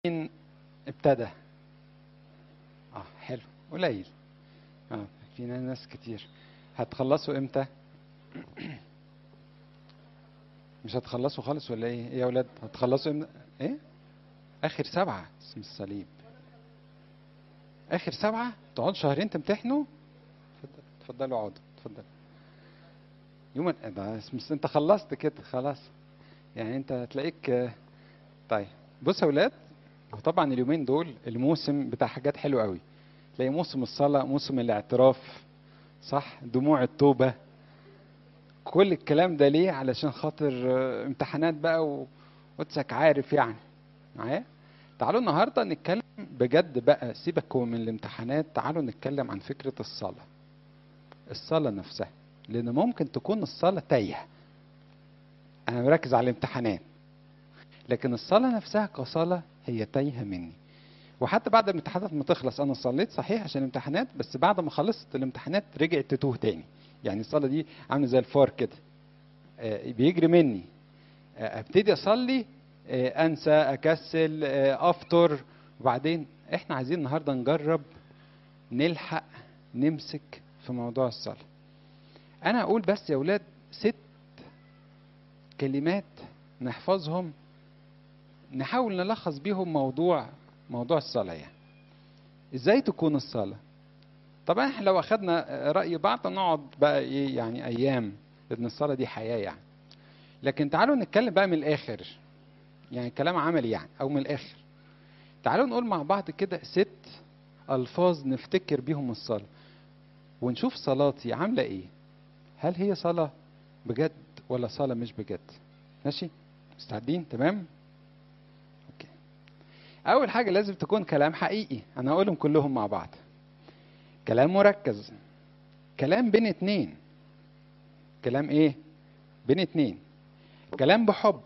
مين ابتدى اه حلو قليل اه في ناس كتير هتخلصوا امتى مش هتخلصوا خالص ولا ايه ايه يا اولاد هتخلصوا امتى ايه اخر سبعة اسم الصليب اخر سبعة تقعدوا شهرين تمتحنوا اتفضل- اتفضلوا اقعدوا اتفضل يوم ال- ده اسم انت خلصت كده خلاص يعني انت هتلاقيك آه، طيب بص يا اولاد وطبعا اليومين دول الموسم بتاع حاجات حلوه قوي تلاقي موسم الصلاه موسم الاعتراف صح دموع التوبه كل الكلام ده ليه علشان خاطر آه، امتحانات بقى و... وتسك عارف يعني معايا تعالوا النهارده نتكلم بجد بقى سيبك من الامتحانات تعالوا نتكلم عن فكره الصلاه الصلاه نفسها لان ممكن تكون الصلاه تايهه انا مركز على الامتحانات لكن الصلاه نفسها كصلاه هي تايهه مني وحتى بعد الامتحانات ما تخلص انا صليت صحيح عشان الامتحانات بس بعد ما خلصت الامتحانات رجعت تتوه تاني يعني الصلاه دي عامله زي الفار كده آه، بيجري مني آه، ابتدي اصلي آه، انسى اكسل آه، افطر وبعدين احنا عايزين النهارده نجرب نلحق نمسك في موضوع الصلاه انا اقول بس يا اولاد ست كلمات نحفظهم نحاول نلخص بيهم موضوع موضوع الصلاة يعني ازاي تكون الصلاة طبعا احنا لو اخدنا رأي بعض نقعد بقى ايه يعني ايام لان الصلاة دي حياة يعني لكن تعالوا نتكلم بقى من الاخر يعني كلام عملي يعني او من الاخر تعالوا نقول مع بعض كده ست الفاظ نفتكر بيهم الصلاة ونشوف صلاتي عاملة ايه هل هي صلاة بجد ولا صلاة مش بجد ماشي مستعدين تمام اوكي اول حاجة لازم تكون كلام حقيقي انا هقولهم كلهم مع بعض كلام مركز كلام بين اتنين كلام ايه بين اتنين كلام بحب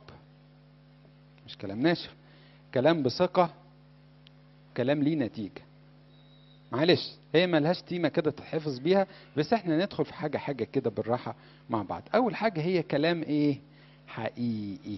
مش كلام ناشف كلام بثقة كلام ليه نتيجة معلش هي ملهاش تيمة كده تتحفظ بيها بس احنا ندخل في حاجة حاجة كده بالراحة مع بعض أول حاجة هي كلام ايه حقيقي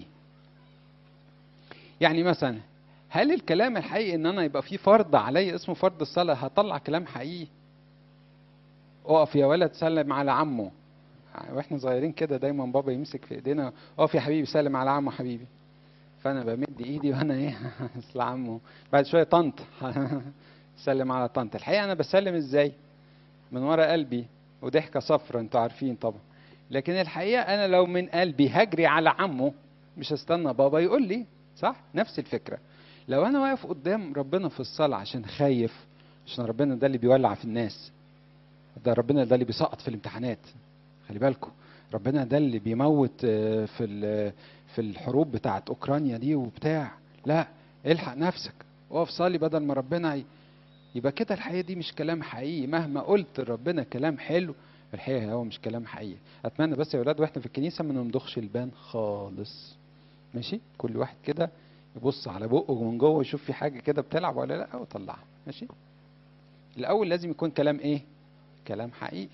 يعني مثلا هل الكلام الحقيقي ان انا يبقى في فرض علي اسمه فرض الصلاة هطلع كلام حقيقي اقف يا ولد سلم على عمه واحنا صغيرين كده دايما بابا يمسك في ايدينا اقف يا حبيبي سلم على عمه حبيبي فانا بمد ايدي وانا ايه اصل عمه بعد شويه طنط سلم على طنط الحقيقه انا بسلم ازاي من ورا قلبي وضحكه صفرة انتوا عارفين طبعا لكن الحقيقه انا لو من قلبي هجري على عمه مش هستنى بابا يقول لي صح نفس الفكره لو انا واقف قدام ربنا في الصلاه عشان خايف عشان ربنا ده اللي بيولع في الناس ده ربنا ده اللي بيسقط في الامتحانات خلي بالكم ربنا ده اللي بيموت آه، في ال- في الحروب بتاعت اوكرانيا دي وبتاع لا الحق نفسك اقف صلي بدل ما ربنا ي- يبقى كده الحقيقه دي مش كلام حقيقي مهما قلت لربنا كلام حلو الحقيقه هو مش كلام حقيقي اتمنى بس يا اولاد واحنا في الكنيسه ما نمضخش البان خالص ماشي كل واحد كده يبص على بقه من جوه يشوف في حاجه كده بتلعب ولا لا وطلعها ماشي الاول لازم يكون كلام ايه كلام حقيقي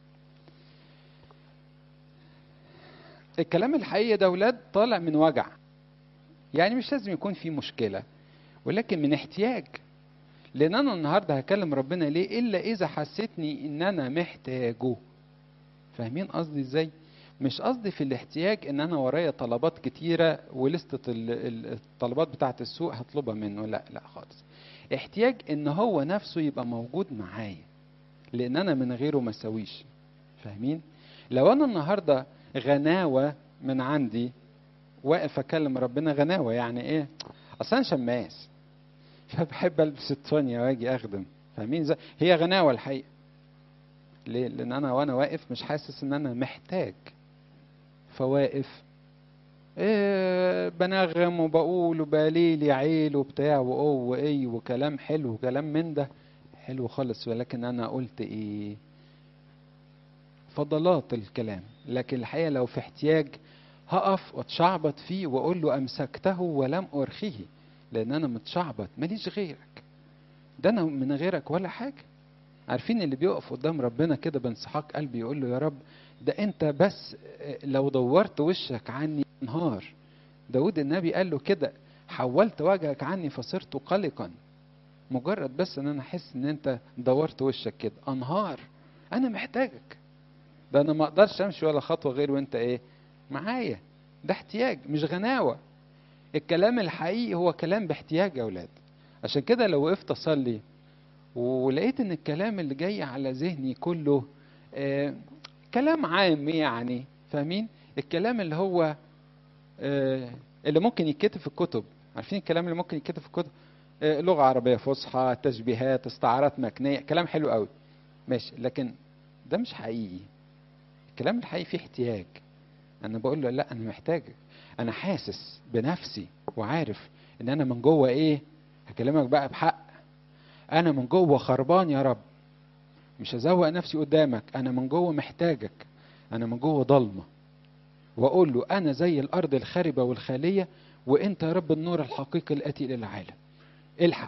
الكلام الحقيقي ده اولاد طالع من وجع يعني مش لازم يكون في مشكله ولكن من احتياج لان انا النهارده هكلم ربنا ليه الا اذا حسيتني ان انا محتاجه فاهمين قصدي ازاي مش قصدي في الاحتياج ان انا ورايا طلبات كتيره ولستة ال- ال- الطلبات بتاعه السوق هطلبها منه لا لا خالص احتياج ان هو نفسه يبقى موجود معايا لان انا من غيره ما سويش فاهمين لو انا النهارده غناوه من عندي واقف اكلم ربنا غناوه يعني ايه اصلا أنا شماس فبحب البس التونيا واجي اخدم فاهمين ازاي هي غناوه الحقيقه ليه لان انا وانا واقف مش حاسس ان انا محتاج فواقف إيه بنغم وبقول وبليلي عيل وبتاع واو وايه وكلام حلو وكلام من ده حلو خالص ولكن انا قلت ايه فضلات الكلام لكن الحقيقه لو في احتياج هقف واتشعبط فيه واقول له امسكته ولم ارخيه لان انا متشعبط ماليش غيرك ده انا من غيرك ولا حاجه عارفين اللي بيقف قدام ربنا كده بانسحاق قلبي يقول له يا رب ده انت بس لو دورت وشك عني نهار داود النبي قال له كده حولت وجهك عني فصرت قلقا مجرد بس ان انا احس ان انت دورت وشك كده انهار انا محتاجك ده انا ما اقدرش امشي ولا خطوه غير وانت ايه معايا ده احتياج مش غناوه الكلام الحقيقي هو كلام باحتياج يا اولاد عشان كده لو وقفت اصلي ولقيت ان الكلام اللي جاي على ذهني كله آه كلام عام يعني فاهمين الكلام اللي هو آه اللي ممكن يتكتب في الكتب عارفين الكلام اللي ممكن يتكتب في الكتب آه لغه عربيه فصحى تشبيهات استعارات مكنيه كلام حلو قوي ماشي لكن ده مش حقيقي الكلام الحقيقي فيه احتياج انا بقول له لا انا محتاجك انا حاسس بنفسي وعارف ان انا من جوه ايه هكلمك بقى بحق انا من جوه خربان يا رب مش هزوق نفسي قدامك انا من جوه محتاجك انا من جوه ضلمه واقول له انا زي الارض الخاربه والخاليه وانت يا رب النور الحقيقي الاتي الى العالم الحق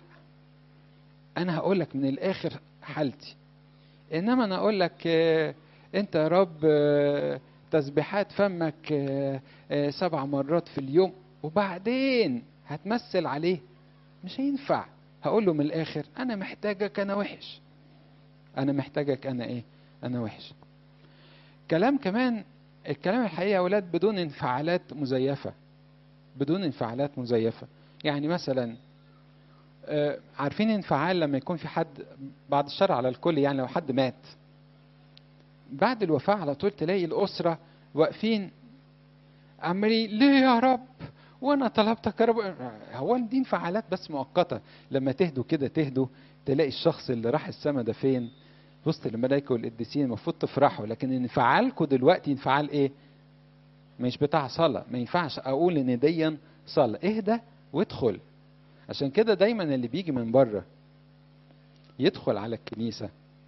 انا هقول لك من الاخر حالتي انما انا اقول لك انت يا رب تسبيحات فمك سبع مرات في اليوم وبعدين هتمثل عليه مش هينفع هقول له من الاخر انا محتاجك انا وحش انا محتاجك انا ايه انا وحش كلام كمان الكلام الحقيقي يا اولاد بدون انفعالات مزيفه بدون انفعالات مزيفه يعني مثلا عارفين انفعال لما يكون في حد بعد الشر على الكل يعني لو حد مات بعد الوفاة على طول تلاقي الأسرة واقفين عمالين ليه يا رب وانا طلبتك يا رب هو دي انفعالات بس مؤقتة لما تهدوا كده تهدوا تلاقي الشخص اللي راح السما ده فين وسط الملائكة والقديسين المفروض تفرحوا لكن انفعالكم دلوقتي انفعال ايه مش بتاع صلاة ما ينفعش اقول ان ديا صلاة اهدى وادخل عشان كده دايما اللي بيجي من بره يدخل على الكنيسة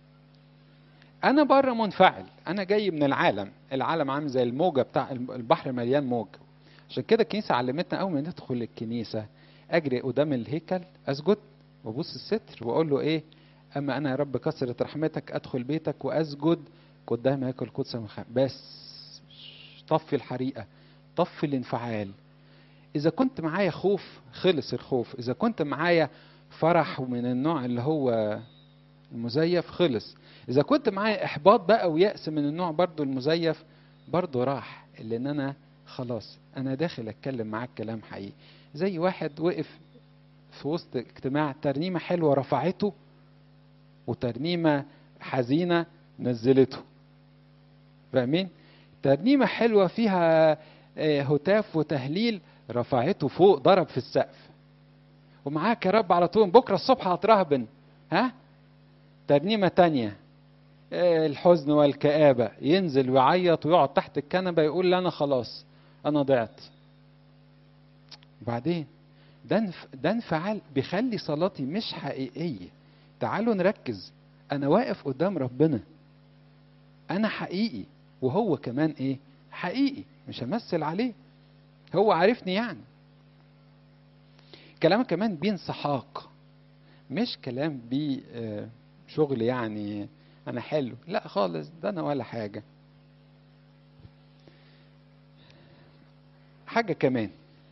انا بره منفعل انا جاي من العالم العالم عامل زي الموجة بتاع البحر مليان موج عشان كده الكنيسة علمتنا اول ما ندخل الكنيسة اجري قدام الهيكل اسجد وابص الستر واقول له ايه اما انا يا رب كثرة رحمتك ادخل بيتك واسجد قدام هيكل القدس بس طفي الحريقة طفي الانفعال اذا كنت معايا خوف خلص الخوف اذا كنت معايا فرح من النوع اللي هو المزيف خلص اذا كنت معايا احباط بقى ويأس من النوع برضو المزيف برضو راح لان انا خلاص انا داخل اتكلم معاك كلام حقيقي زي واحد وقف في وسط اجتماع ترنيمة حلوة رفعته وترنيمة حزينة نزلته فاهمين ترنيمة حلوة فيها هتاف وتهليل رفعته فوق ضرب في السقف ومعاك يا رب على طول بكرة الصبح هترهبن ها ترنيمة تانية الحزن والكآبة ينزل ويعيط ويقعد تحت الكنبة يقول لي أنا خلاص أنا ضعت وبعدين ده ده انفعال بيخلي صلاتي مش حقيقية تعالوا نركز أنا واقف قدام ربنا أنا حقيقي وهو كمان إيه حقيقي مش همثل عليه هو عارفني يعني كلام كمان بانسحاق مش كلام بيه شغل يعني انا حلو لا خالص ده انا ولا حاجه حاجه كمان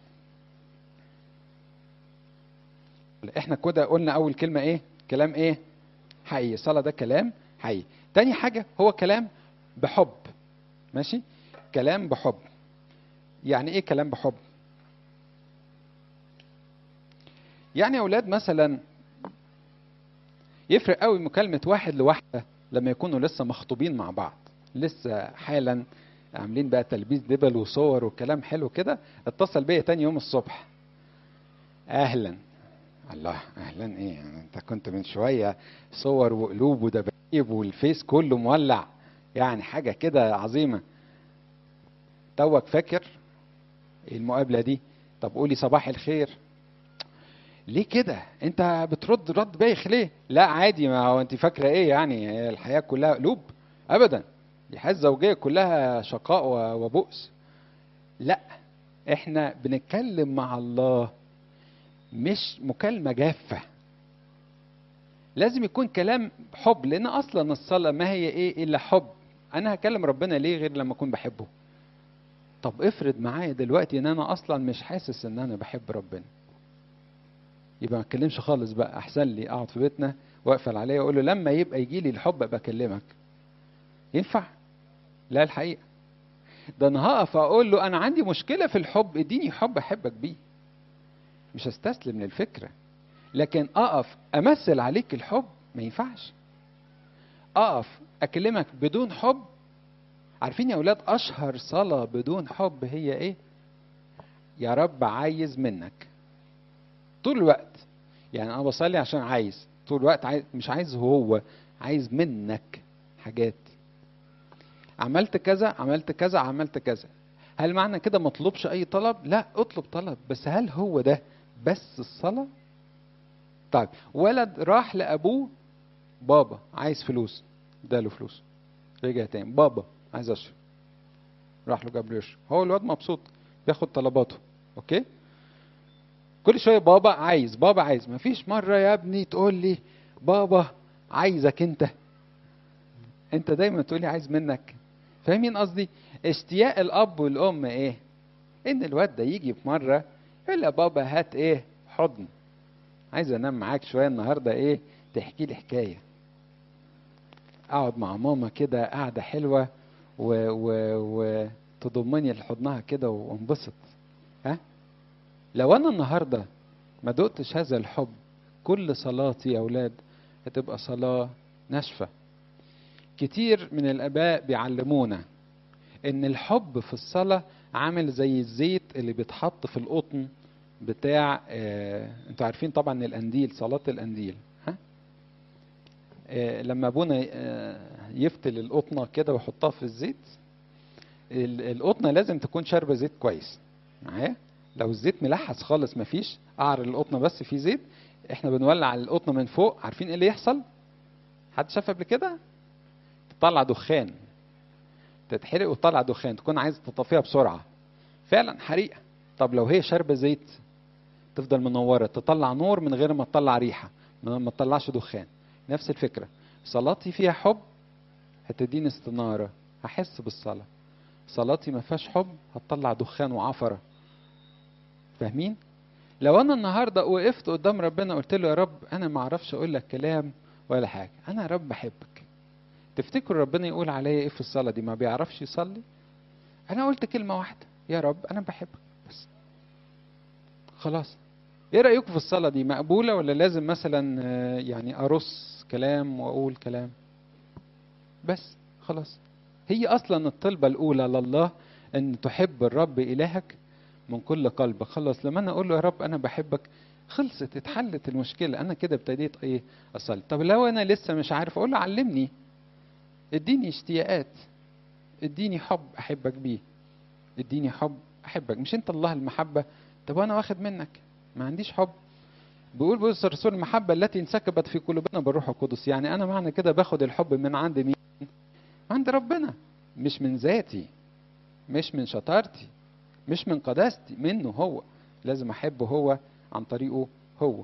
احنا كده قلنا اول كلمه ايه كلام ايه حقيقي الصلاه ده كلام حقيقي تاني حاجه هو كلام بحب ماشي كلام بحب يعني ايه كلام بحب يعني يا اولاد مثلا يفرق قوي مكالمة واحد لواحدة لما يكونوا لسه مخطوبين مع بعض لسه حالا عاملين بقى تلبيس دبل وصور وكلام حلو كده اتصل بيا تاني يوم الصبح اهلا الله اهلا ايه انت كنت من شوية صور وقلوب ودبايب والفيس كله مولع يعني حاجة كده عظيمة توك فاكر المقابلة دي طب قولي صباح الخير ليه كده انت بترد رد بايخ ليه لا عادي ما هو انت فاكره ايه يعني الحياه كلها قلوب ابدا دي حياه زوجيه كلها شقاء وبؤس لا احنا بنتكلم مع الله مش مكالمه جافه لازم يكون كلام حب لان اصلا الصلاه ما هي ايه الا حب انا هكلم ربنا ليه غير لما اكون بحبه طب افرض معايا دلوقتي ان انا اصلا مش حاسس ان انا بحب ربنا يبقى ما اتكلمش خالص بقى احسن لي اقعد في بيتنا واقفل عليه واقول له لما يبقى يجي لي الحب ابقى اكلمك ينفع لا الحقيقه ده انا هقف اقول له انا عندي مشكله في الحب اديني حب احبك بيه مش هستسلم للفكره لكن اقف امثل عليك الحب ما ينفعش اقف اكلمك بدون حب عارفين يا اولاد اشهر صلاه بدون حب هي ايه يا رب عايز منك طول الوقت يعني انا بصلي عشان عايز طول الوقت عايز مش عايز هو عايز منك حاجات عملت كذا عملت كذا عملت كذا هل معنى كده ما اطلبش اي طلب لا اطلب طلب بس هل هو ده بس الصلاه طيب ولد راح لابوه بابا عايز فلوس اداله فلوس رجع تاني بابا عايز اشرب راح له جاب له يشرب هو الواد مبسوط بياخد طلباته اوكي كل شويه بابا عايز بابا عايز مفيش مره يا ابني تقول لي بابا عايزك انت انت دايما تقول لي عايز منك فاهمين قصدي اشتياق الاب والام ايه ان الواد ده يجي في مره يقول له بابا هات ايه حضن عايز انام معاك شويه النهارده ايه تحكي لي حكايه اقعد مع ماما كده قعده حلوه و... و... و... تضمني لحضنها كده وانبسط ها لو انا النهارده ما دقتش هذا الحب كل صلاتي يا اولاد هتبقى صلاه ناشفه كتير من الاباء بيعلمونا ان الحب في الصلاه عامل زي الزيت اللي بيتحط في القطن بتاع آه انتوا عارفين طبعا القنديل صلاه القنديل ها آه لما ابونا آه يفتل القطنه كده ويحطها في الزيت القطنه لازم تكون شاربه زيت كويس معايا لو الزيت ملحس خالص مفيش قعر القطنه بس فيه زيت احنا بنولع القطنه من فوق عارفين ايه اللي يحصل حد شاف قبل كده تطلع دخان تتحرق وتطلع دخان تكون عايز تطفيها بسرعه فعلا حريقه طب لو هي شاربه زيت تفضل منوره تطلع نور من غير ما تطلع ريحه ما تطلعش دخان نفس الفكره صلاتي فيها حب هتديني استناره هحس بالصلاه صلاتي ما فيهاش حب هتطلع دخان وعفره فاهمين لو انا النهارده وقفت قدام ربنا قلت له يا رب انا ما اعرفش اقول لك كلام ولا حاجه انا يا رب بحبك تفتكروا ربنا يقول عليا ايه في الصلاه دي ما بيعرفش يصلي انا قلت كلمه واحده يا رب انا بحبك بس خلاص ايه رايكم في الصلاه دي مقبوله ولا لازم مثلا يعني ارص كلام واقول كلام بس خلاص هي اصلا الطلبه الاولى لله ان تحب الرب الهك من كل قلبك خلص لما انا اقول له يا رب انا بحبك خلصت اتحلت المشكله انا كده ابتديت ايه اصلي طب لو انا لسه مش عارف اقول له علمني اديني اشتياقات اديني حب احبك بيه اديني حب احبك مش انت الله المحبه طب وانا واخد منك ما عنديش حب بيقول بولس الرسول المحبه التي انسكبت في قلوبنا بالروح القدس يعني انا معنى كده باخد الحب من عند مين عند ربنا مش من ذاتي مش من شطارتي مش من قداستي منه هو لازم احبه هو عن طريقه هو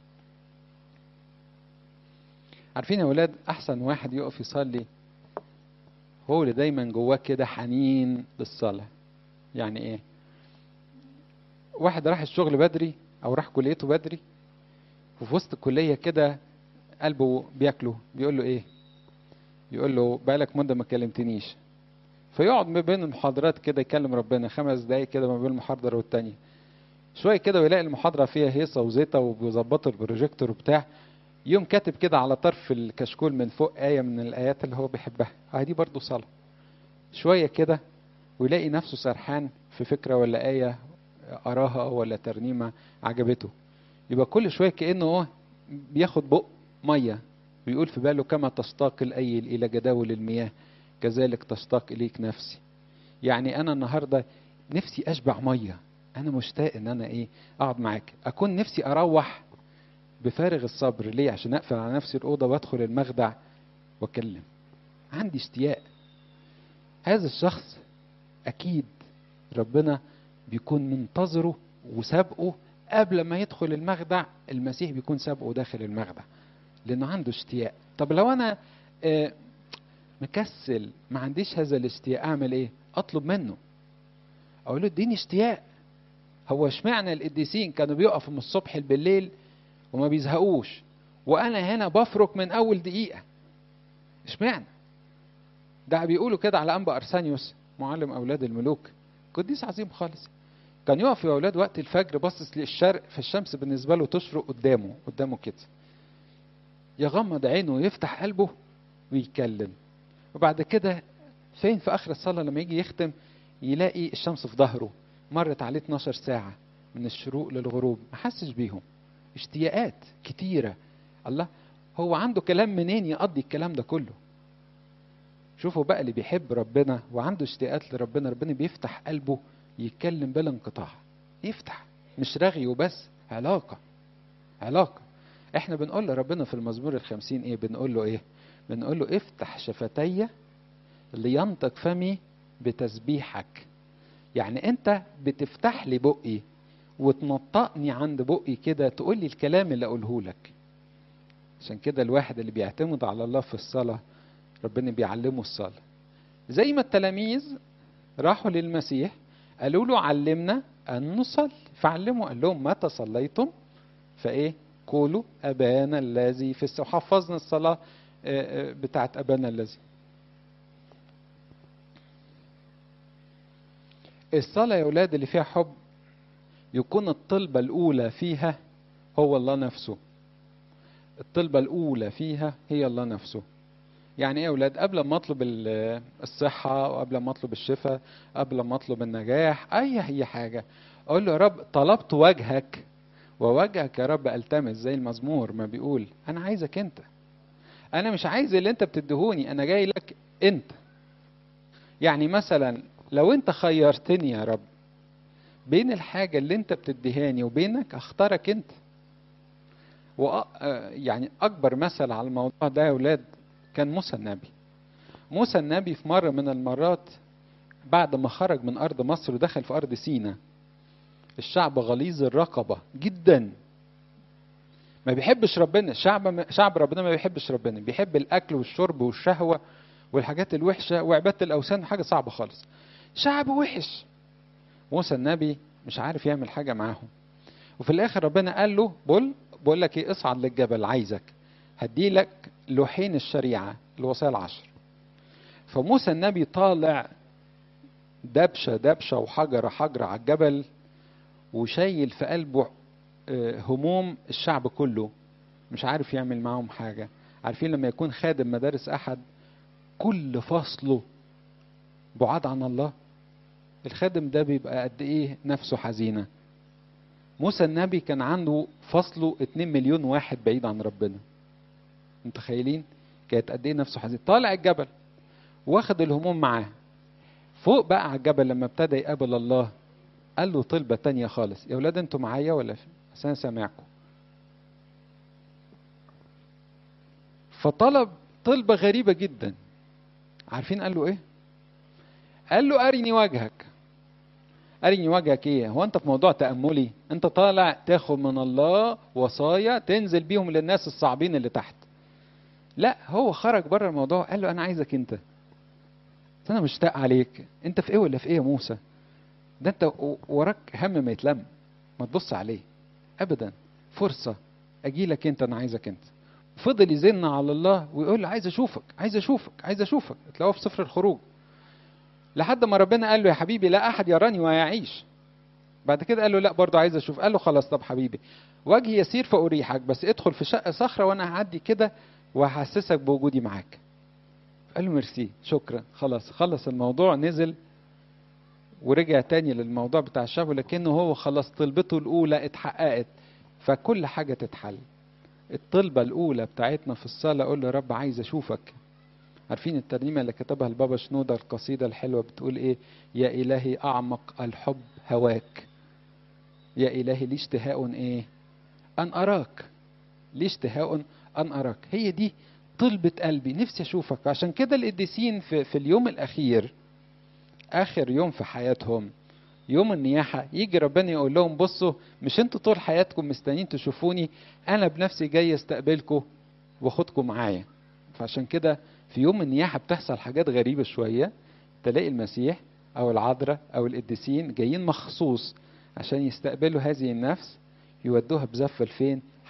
عارفين يا ولاد احسن واحد يقف يصلي هو اللي دايما جواه كده حنين للصلاه يعني ايه واحد راح الشغل بدري او راح كليته بدري وفي وسط الكليه كده قلبه بياكله بيقول له ايه يقول له بقالك مده ما كلمتنيش فيقعد ما بين المحاضرات كده يكلم ربنا خمس دقايق كده ما بين المحاضره والتانيه شويه كده ويلاقي المحاضره فيها هيصه وزيطه وبيظبطوا البروجيكتور وبتاع يوم كاتب كده على طرف الكشكول من فوق آية من الآيات اللي هو بيحبها آه دي برضه صلاة شوية كده ويلاقي نفسه سرحان في فكرة ولا آية قراها ولا ترنيمة عجبته يبقى كل شوية كأنه هو بياخد بق مية ويقول في باله كما تشتاق الأيل إلى جداول المياه كذلك تشتاق إليك نفسي يعني أنا النهاردة نفسي أشبع مية أنا مشتاق إن أنا إيه أقعد معاك أكون نفسي أروح بفارغ الصبر ليه عشان اقفل على نفسي الاوضه وادخل المخدع واكلم عندي اشتياق هذا الشخص اكيد ربنا بيكون منتظره وسابقه قبل ما يدخل المخدع المسيح بيكون سابقه داخل المخدع لانه عنده اشتياق طب لو انا آه مكسل ما عنديش هذا الاشتياق اعمل ايه اطلب منه اقول له اديني اشتياق هو اشمعنى القديسين كانوا بيقفوا من الصبح بالليل وما بيزهقوش وانا هنا بفرك من اول دقيقه اشمعنى ده بيقولوا كده على انبا ارسانيوس معلم اولاد الملوك قديس عظيم خالص كان يقف يا اولاد وقت الفجر باصص للشرق فالشمس بالنسبه له تشرق قدامه قدامه كده يغمض عينه ويفتح قلبه ويتكلم وبعد كده فين في اخر الصلاه لما يجي يختم يلاقي الشمس في ظهره مرت عليه 12 ساعه من الشروق للغروب ما حسش بيهم اشتياقات كتيره الله هو عنده كلام منين يقضي الكلام ده كله شوفوا بقى اللي بيحب ربنا وعنده اشتياقات لربنا ربنا بيفتح قلبه يتكلم بلا انقطاع يفتح مش رغي وبس علاقة علاقة احنا بنقول لربنا في المزمور الخمسين ايه بنقول له ايه بنقول له افتح شفتي لينطق فمي بتسبيحك يعني انت بتفتح لي بقي وتنطقني عند بقي كده تقول لي الكلام اللي اقوله لك عشان كده الواحد اللي بيعتمد على الله في الصلاة ربنا بيعلمه الصلاة زي ما التلاميذ راحوا للمسيح قالوا له علمنا أن نصلي فعلموا قال لهم متى صليتم فإيه قولوا أبانا الذي في السماء حفظنا الصلاة بتاعت أبانا الذي الصلاة يا أولاد اللي فيها حب يكون الطلبة الأولى فيها هو الله نفسه الطلبة الأولى فيها هي الله نفسه يعني ايه يا اولاد قبل ما اطلب الصحه وقبل ما اطلب الشفاء قبل ما اطلب النجاح اي هي حاجه اقول له يا رب طلبت وجهك ووجهك يا رب التمس زي المزمور ما بيقول انا عايزك انت انا مش عايز اللي انت بتديهوني انا جاي لك انت يعني مثلا لو انت خيرتني يا رب بين الحاجه اللي انت بتديهاني وبينك اختارك انت و يعني اكبر مثل على الموضوع ده يا اولاد كان موسى النبي موسى النبي في مرة من المرات بعد ما خرج من أرض مصر ودخل في أرض سينا الشعب غليظ الرقبة جدا ما بيحبش ربنا شعب شعب ربنا ما بيحبش ربنا بيحب الأكل والشرب والشهوة والحاجات الوحشة وعبادة الأوثان حاجة صعبة خالص شعب وحش موسى النبي مش عارف يعمل حاجة معاهم وفي الآخر ربنا قال له بقول بقول لك إيه اصعد للجبل عايزك هدي لك لوحين الشريعة الوصايا العشر فموسى النبي طالع دبشة دبشة وحجرة حجرة على الجبل وشايل في قلبه هموم الشعب كله مش عارف يعمل معاهم حاجة عارفين لما يكون خادم مدارس أحد كل فصله بعاد عن الله الخادم ده بيبقى قد ايه نفسه حزينة موسى النبي كان عنده فصله 2 مليون واحد بعيد عن ربنا متخيلين كانت قد ايه نفسه حزين طالع الجبل واخد الهموم معاه فوق بقى على الجبل لما ابتدى يقابل الله قال له طلبة تانية خالص يا ولاد انتوا معايا ولا بس انا سامعكم فطلب طلبة غريبة جدا عارفين قال له ايه قال له ارني وجهك ارني وجهك ايه هو انت في موضوع تأملي انت طالع تاخد من الله وصايا تنزل بيهم للناس الصعبين اللي تحت لا هو خرج بره الموضوع قال له انا عايزك انت انا مشتاق عليك انت في ايه ولا في ايه يا موسى ده انت وراك هم ما يتلم ما تبص عليه ابدا فرصه اجي لك انت انا عايزك انت فضل يزن على الله ويقول له عايز اشوفك عايز اشوفك عايز اشوفك تلاقوه في سفر الخروج لحد ما ربنا قال له يا حبيبي لا احد يراني ويعيش بعد كده قال له لا برضه عايز اشوف قال له خلاص طب حبيبي وجهي يسير فاريحك بس ادخل في شقه صخره وانا هعدي كده وهحسسك بوجودي معاك قال له ميرسي شكرا خلاص خلص الموضوع نزل ورجع تاني للموضوع بتاع الشعب ولكنه هو خلاص طلبته الأولى اتحققت فكل حاجة تتحل الطلبة الأولى بتاعتنا في الصلاة أقول له يا رب عايز أشوفك عارفين الترنيمة اللي كتبها البابا شنودة القصيدة الحلوة بتقول إيه يا إلهي أعمق الحب هواك يا إلهي لي اشتهاء إيه أن أراك لي اشتهاء أن أراك هي دي طلبة قلبي نفسي أشوفك عشان كده القديسين في, في اليوم الأخير آخر يوم في حياتهم يوم النياحة يجي ربنا يقول لهم بصوا مش انتوا طول حياتكم مستنيين تشوفوني أنا بنفسي جاي استقبلكم واخدكم معايا فعشان كده في يوم النياحة بتحصل حاجات غريبة شوية تلاقي المسيح أو العذراء أو القديسين جايين مخصوص عشان يستقبلوا هذه النفس يودوها بزفة لفين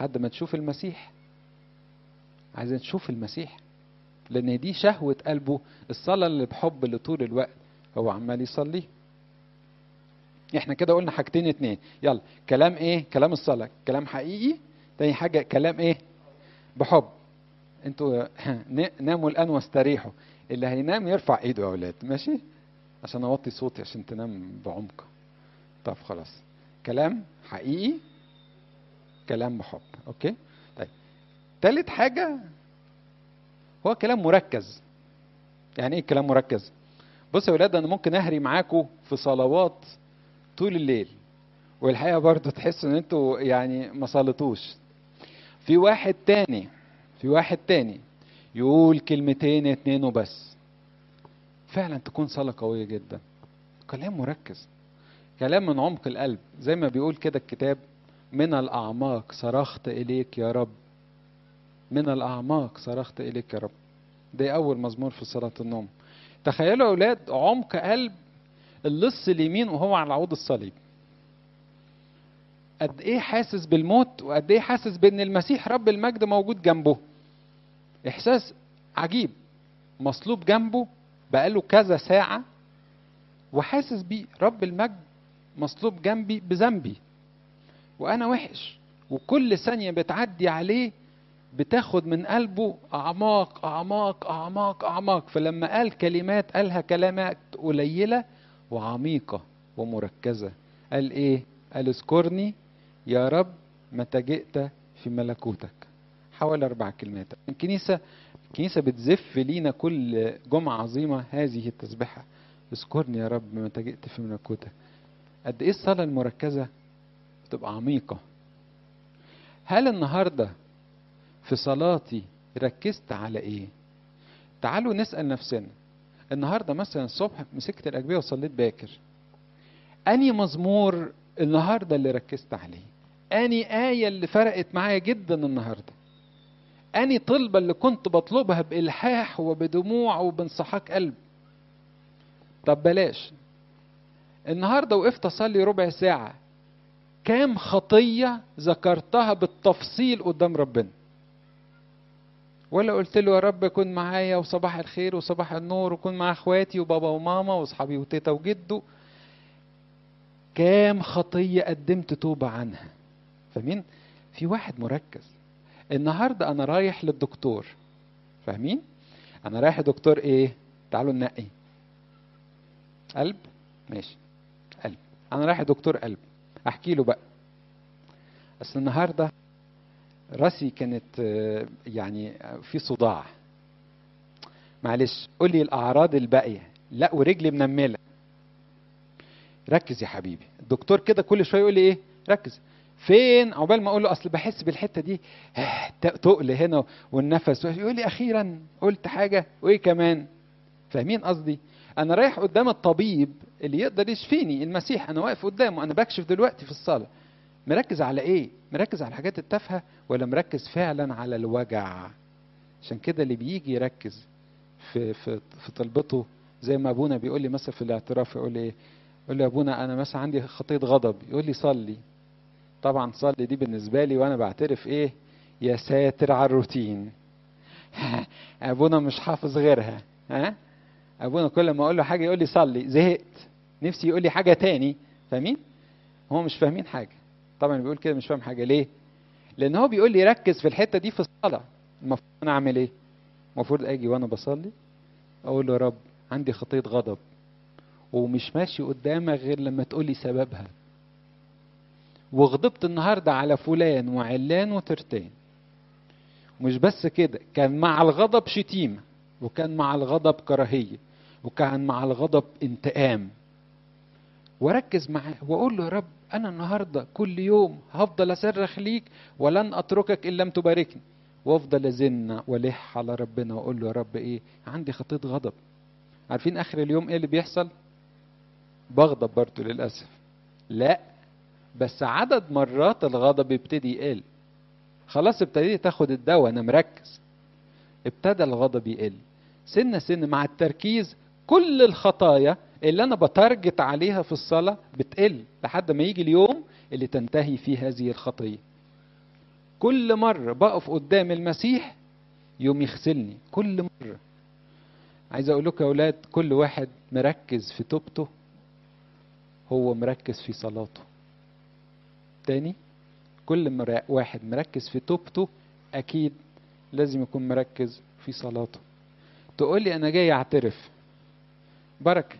لحد ما تشوف المسيح عايزين نشوف المسيح لان دي شهوة قلبه الصلاة اللي بحب اللي طول الوقت هو عمال يصلي احنا كده قلنا حاجتين اتنين يلا كلام ايه كلام الصلاة كلام حقيقي تاني حاجة كلام ايه بحب انتوا ناموا الان واستريحوا اللي هينام يرفع ايده يا اولاد ماشي عشان اوطي صوتي عشان تنام بعمق طب خلاص كلام حقيقي كلام بحب اوكي طيب تالت حاجة هو كلام مركز يعني ايه كلام مركز بصوا يا ولاد انا ممكن اهري معاكم في صلوات طول الليل والحقيقه برضو تحسوا ان انتوا يعني ما صليتوش في واحد تاني في واحد تاني يقول كلمتين اتنين وبس فعلا تكون صلاة قوية جدا كلام مركز كلام من عمق القلب زي ما بيقول كده الكتاب من الأعماق صرخت إليك يا رب من الأعماق صرخت إليك يا رب ده أول مزمور في صلاة النوم تخيلوا يا أولاد عمق قلب اللص اليمين وهو على عود الصليب قد ايه حاسس بالموت وقد ايه حاسس بان المسيح رب المجد موجود جنبه احساس عجيب مصلوب جنبه بقاله كذا ساعة وحاسس بيه رب المجد مصلوب جنبي بذنبي وانا وحش وكل ثانية بتعدي عليه بتاخد من قلبه اعماق اعماق اعماق اعماق فلما قال كلمات قالها كلمات قليله وعميقه ومركزه قال ايه قال اذكرني يا رب متى جئت في ملكوتك حوالي اربع كلمات الكنيسه الكنيسه بتزف لينا كل جمعه عظيمه هذه التسبيحه اذكرني يا رب متى جئت في ملكوتك قد ايه الصلاه المركزه بتبقى عميقه هل النهارده في صلاتي ركزت على ايه تعالوا نسال نفسنا النهارده مثلا الصبح مسكت الاجبيه وصليت باكر اني مزمور النهارده اللي ركزت عليه اني ايه اللي فرقت معايا جدا النهارده اني طلبه اللي كنت بطلبها بالحاح وبدموع وبانصحاك قلب طب بلاش النهارده وقفت اصلي ربع ساعه كام خطيه ذكرتها بالتفصيل قدام ربنا ولا قلت له يا رب كن معايا وصباح الخير وصباح النور وكن مع اخواتي وبابا وماما واصحابي وتيتا وجدو كام خطية قدمت توبة عنها فاهمين في واحد مركز النهاردة أنا رايح للدكتور فاهمين أنا رايح لدكتور إيه تعالوا ننقي قلب ماشي قلب أنا رايح لدكتور قلب أحكي له بقى أصل النهارده راسي كانت يعني في صداع معلش قول لي الاعراض الباقيه لا ورجلي منمله ركز يا حبيبي الدكتور كده كل شويه يقول لي ايه ركز فين عقبال ما اقول له اصل بحس بالحته دي تقل هنا والنفس يقول لي اخيرا قلت حاجه وايه كمان فاهمين قصدي انا رايح قدام الطبيب اللي يقدر يشفيني المسيح انا واقف قدامه انا بكشف دلوقتي في الصلاه مركز على ايه مركز على الحاجات التافهه ولا مركز فعلا على الوجع عشان كده اللي بيجي يركز في في في طلبته زي ما ابونا بيقول لي مثلا في الاعتراف يقول لي ايه يقول لي يا ابونا انا مثلا عندي خطيه غضب يقول لي صلي طبعا صلي دي بالنسبه لي وانا بعترف ايه يا ساتر على الروتين ابونا مش حافظ غيرها ها ابونا كل ما اقول له حاجه يقول لي صلي زهقت نفسي يقول لي حاجه تاني فاهمين هو مش فاهمين حاجه طبعا بيقول كده مش فاهم حاجه ليه لان هو بيقول لي ركز في الحته دي في الصلاه المفروض انا اعمل ايه المفروض اجي وانا بصلي اقول له يا رب عندي خطيه غضب ومش ماشي قدامك غير لما تقول لي سببها وغضبت النهارده على فلان وعلان وترتان مش بس كده كان مع الغضب شتيمه وكان مع الغضب كراهيه وكان مع الغضب انتقام وركز معاه واقول له يا رب انا النهارده كل يوم هفضل اصرخ ليك ولن اتركك ان لم تباركني وافضل ازن والح على ربنا واقول له يا رب ايه عندي خطيه غضب عارفين اخر اليوم ايه اللي بيحصل بغضب برضه للاسف لا بس عدد مرات الغضب يبتدي يقل خلاص ابتديت تاخد الدواء انا مركز ابتدى الغضب يقل سنه سنه مع التركيز كل الخطايا اللي انا بتارجت عليها في الصلاه بتقل لحد ما يجي اليوم اللي تنتهي فيه هذه الخطيه كل مرة بقف قدام المسيح يوم يغسلني كل مرة عايز اقول لكم يا اولاد كل واحد مركز في توبته هو مركز في صلاته تاني كل مرا- واحد مركز في توبته اكيد لازم يكون مركز في صلاته تقول لي انا جاي اعترف بركه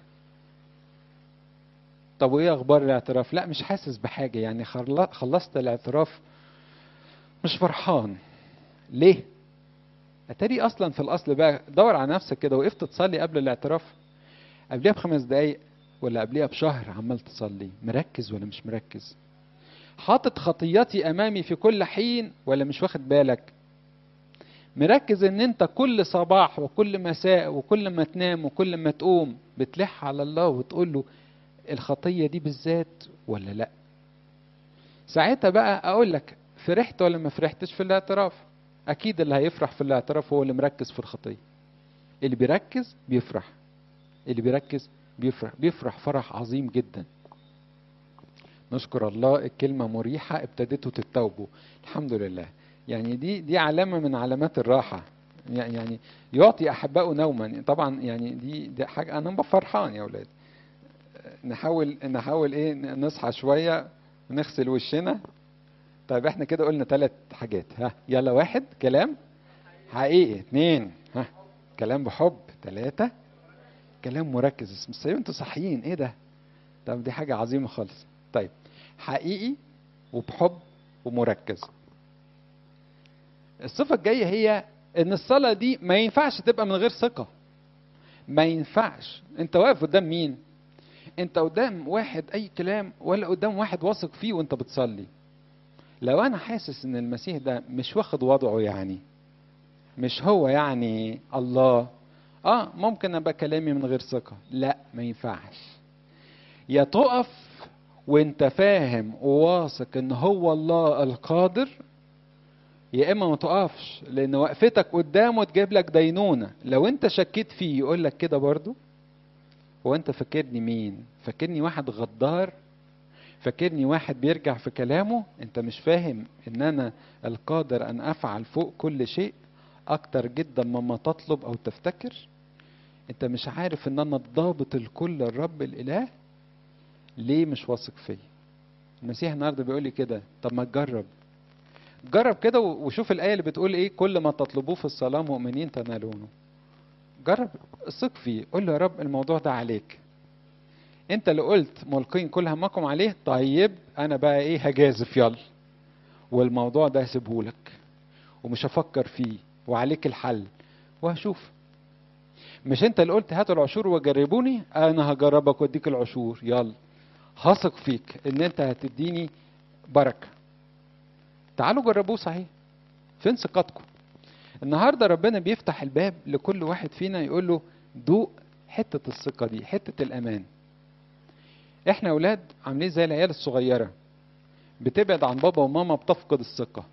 طب وايه اخبار الاعتراف لا مش حاسس بحاجه يعني خل- خلصت الاعتراف مش فرحان ليه اتاري اصلا في الاصل بقى دور على نفسك كده وقفت تصلي قبل الاعتراف قبلها بخمس دقايق ولا قبلها بشهر عمال تصلي مركز ولا مش مركز حاطط خطيتي امامي في كل حين ولا مش واخد بالك مركز ان انت كل صباح وكل مساء وكل ما تنام وكل ما تقوم بتلح على الله وتقول له الخطية دي بالذات ولا لا ساعتها بقى اقول لك فرحت ولا ما فرحتش في الاعتراف اكيد اللي هيفرح في الاعتراف هو اللي مركز في الخطية اللي بيركز بيفرح اللي بيركز بيفرح بيفرح فرح عظيم جدا نشكر الله الكلمة مريحة ابتديتوا تتوبوا الحمد لله يعني دي دي علامة من علامات الراحة يعني يعطي أحبائه نوما طبعا يعني دي, دي حاجة أنا ببقى فرحان يا أولاد نحاول نحاول إيه نصحى شوية نغسل وشنا طيب احنا كده قلنا ثلاث حاجات ها يلا واحد كلام حقيقي اثنين ها كلام بحب ثلاثة كلام مركز بس انتوا صحيين ايه ده طب دي حاجة عظيمة خالص طيب حقيقي وبحب ومركز الصفة الجاية هي ان الصلاة دي ما ينفعش تبقى من غير ثقة ما ينفعش انت واقف قدام مين انت قدام واحد اي كلام ولا قدام واحد واثق فيه وانت بتصلي لو انا حاسس ان المسيح ده مش واخد وضعه يعني مش هو يعني الله اه ممكن ابقى كلامي من غير ثقة لا ما ينفعش يا تقف وانت فاهم وواثق ان هو الله القادر يا اما ما تقفش لان وقفتك قدامه تجيب لك دينونه لو انت شكيت فيه يقول لك كده برضو هو انت فاكرني مين فاكرني واحد غدار فاكرني واحد بيرجع في كلامه انت مش فاهم ان انا القادر ان افعل فوق كل شيء اكتر جدا مما تطلب او تفتكر انت مش عارف ان انا الضابط الكل الرب الاله ليه مش واثق فيا المسيح النهارده بيقول لي كده طب ما تجرب جرب كده وشوف الآية اللي بتقول إيه كل ما تطلبوه في الصلاة مؤمنين تنالونه جرب ثق فيه قول له يا رب الموضوع ده عليك انت اللي قلت ملقين كل همكم عليه طيب انا بقى ايه هجازف يلا والموضوع ده هسيبهولك ومش هفكر فيه وعليك الحل وهشوف مش انت اللي قلت هاتوا العشور وجربوني انا هجربك واديك العشور يلا هثق فيك ان انت هتديني بركه تعالوا جربوه صحيح فين ثقتكم النهارده ربنا بيفتح الباب لكل واحد فينا يقول له دوق حته الثقه دي حته الامان احنا اولاد عاملين زي العيال الصغيره بتبعد عن بابا وماما بتفقد الثقه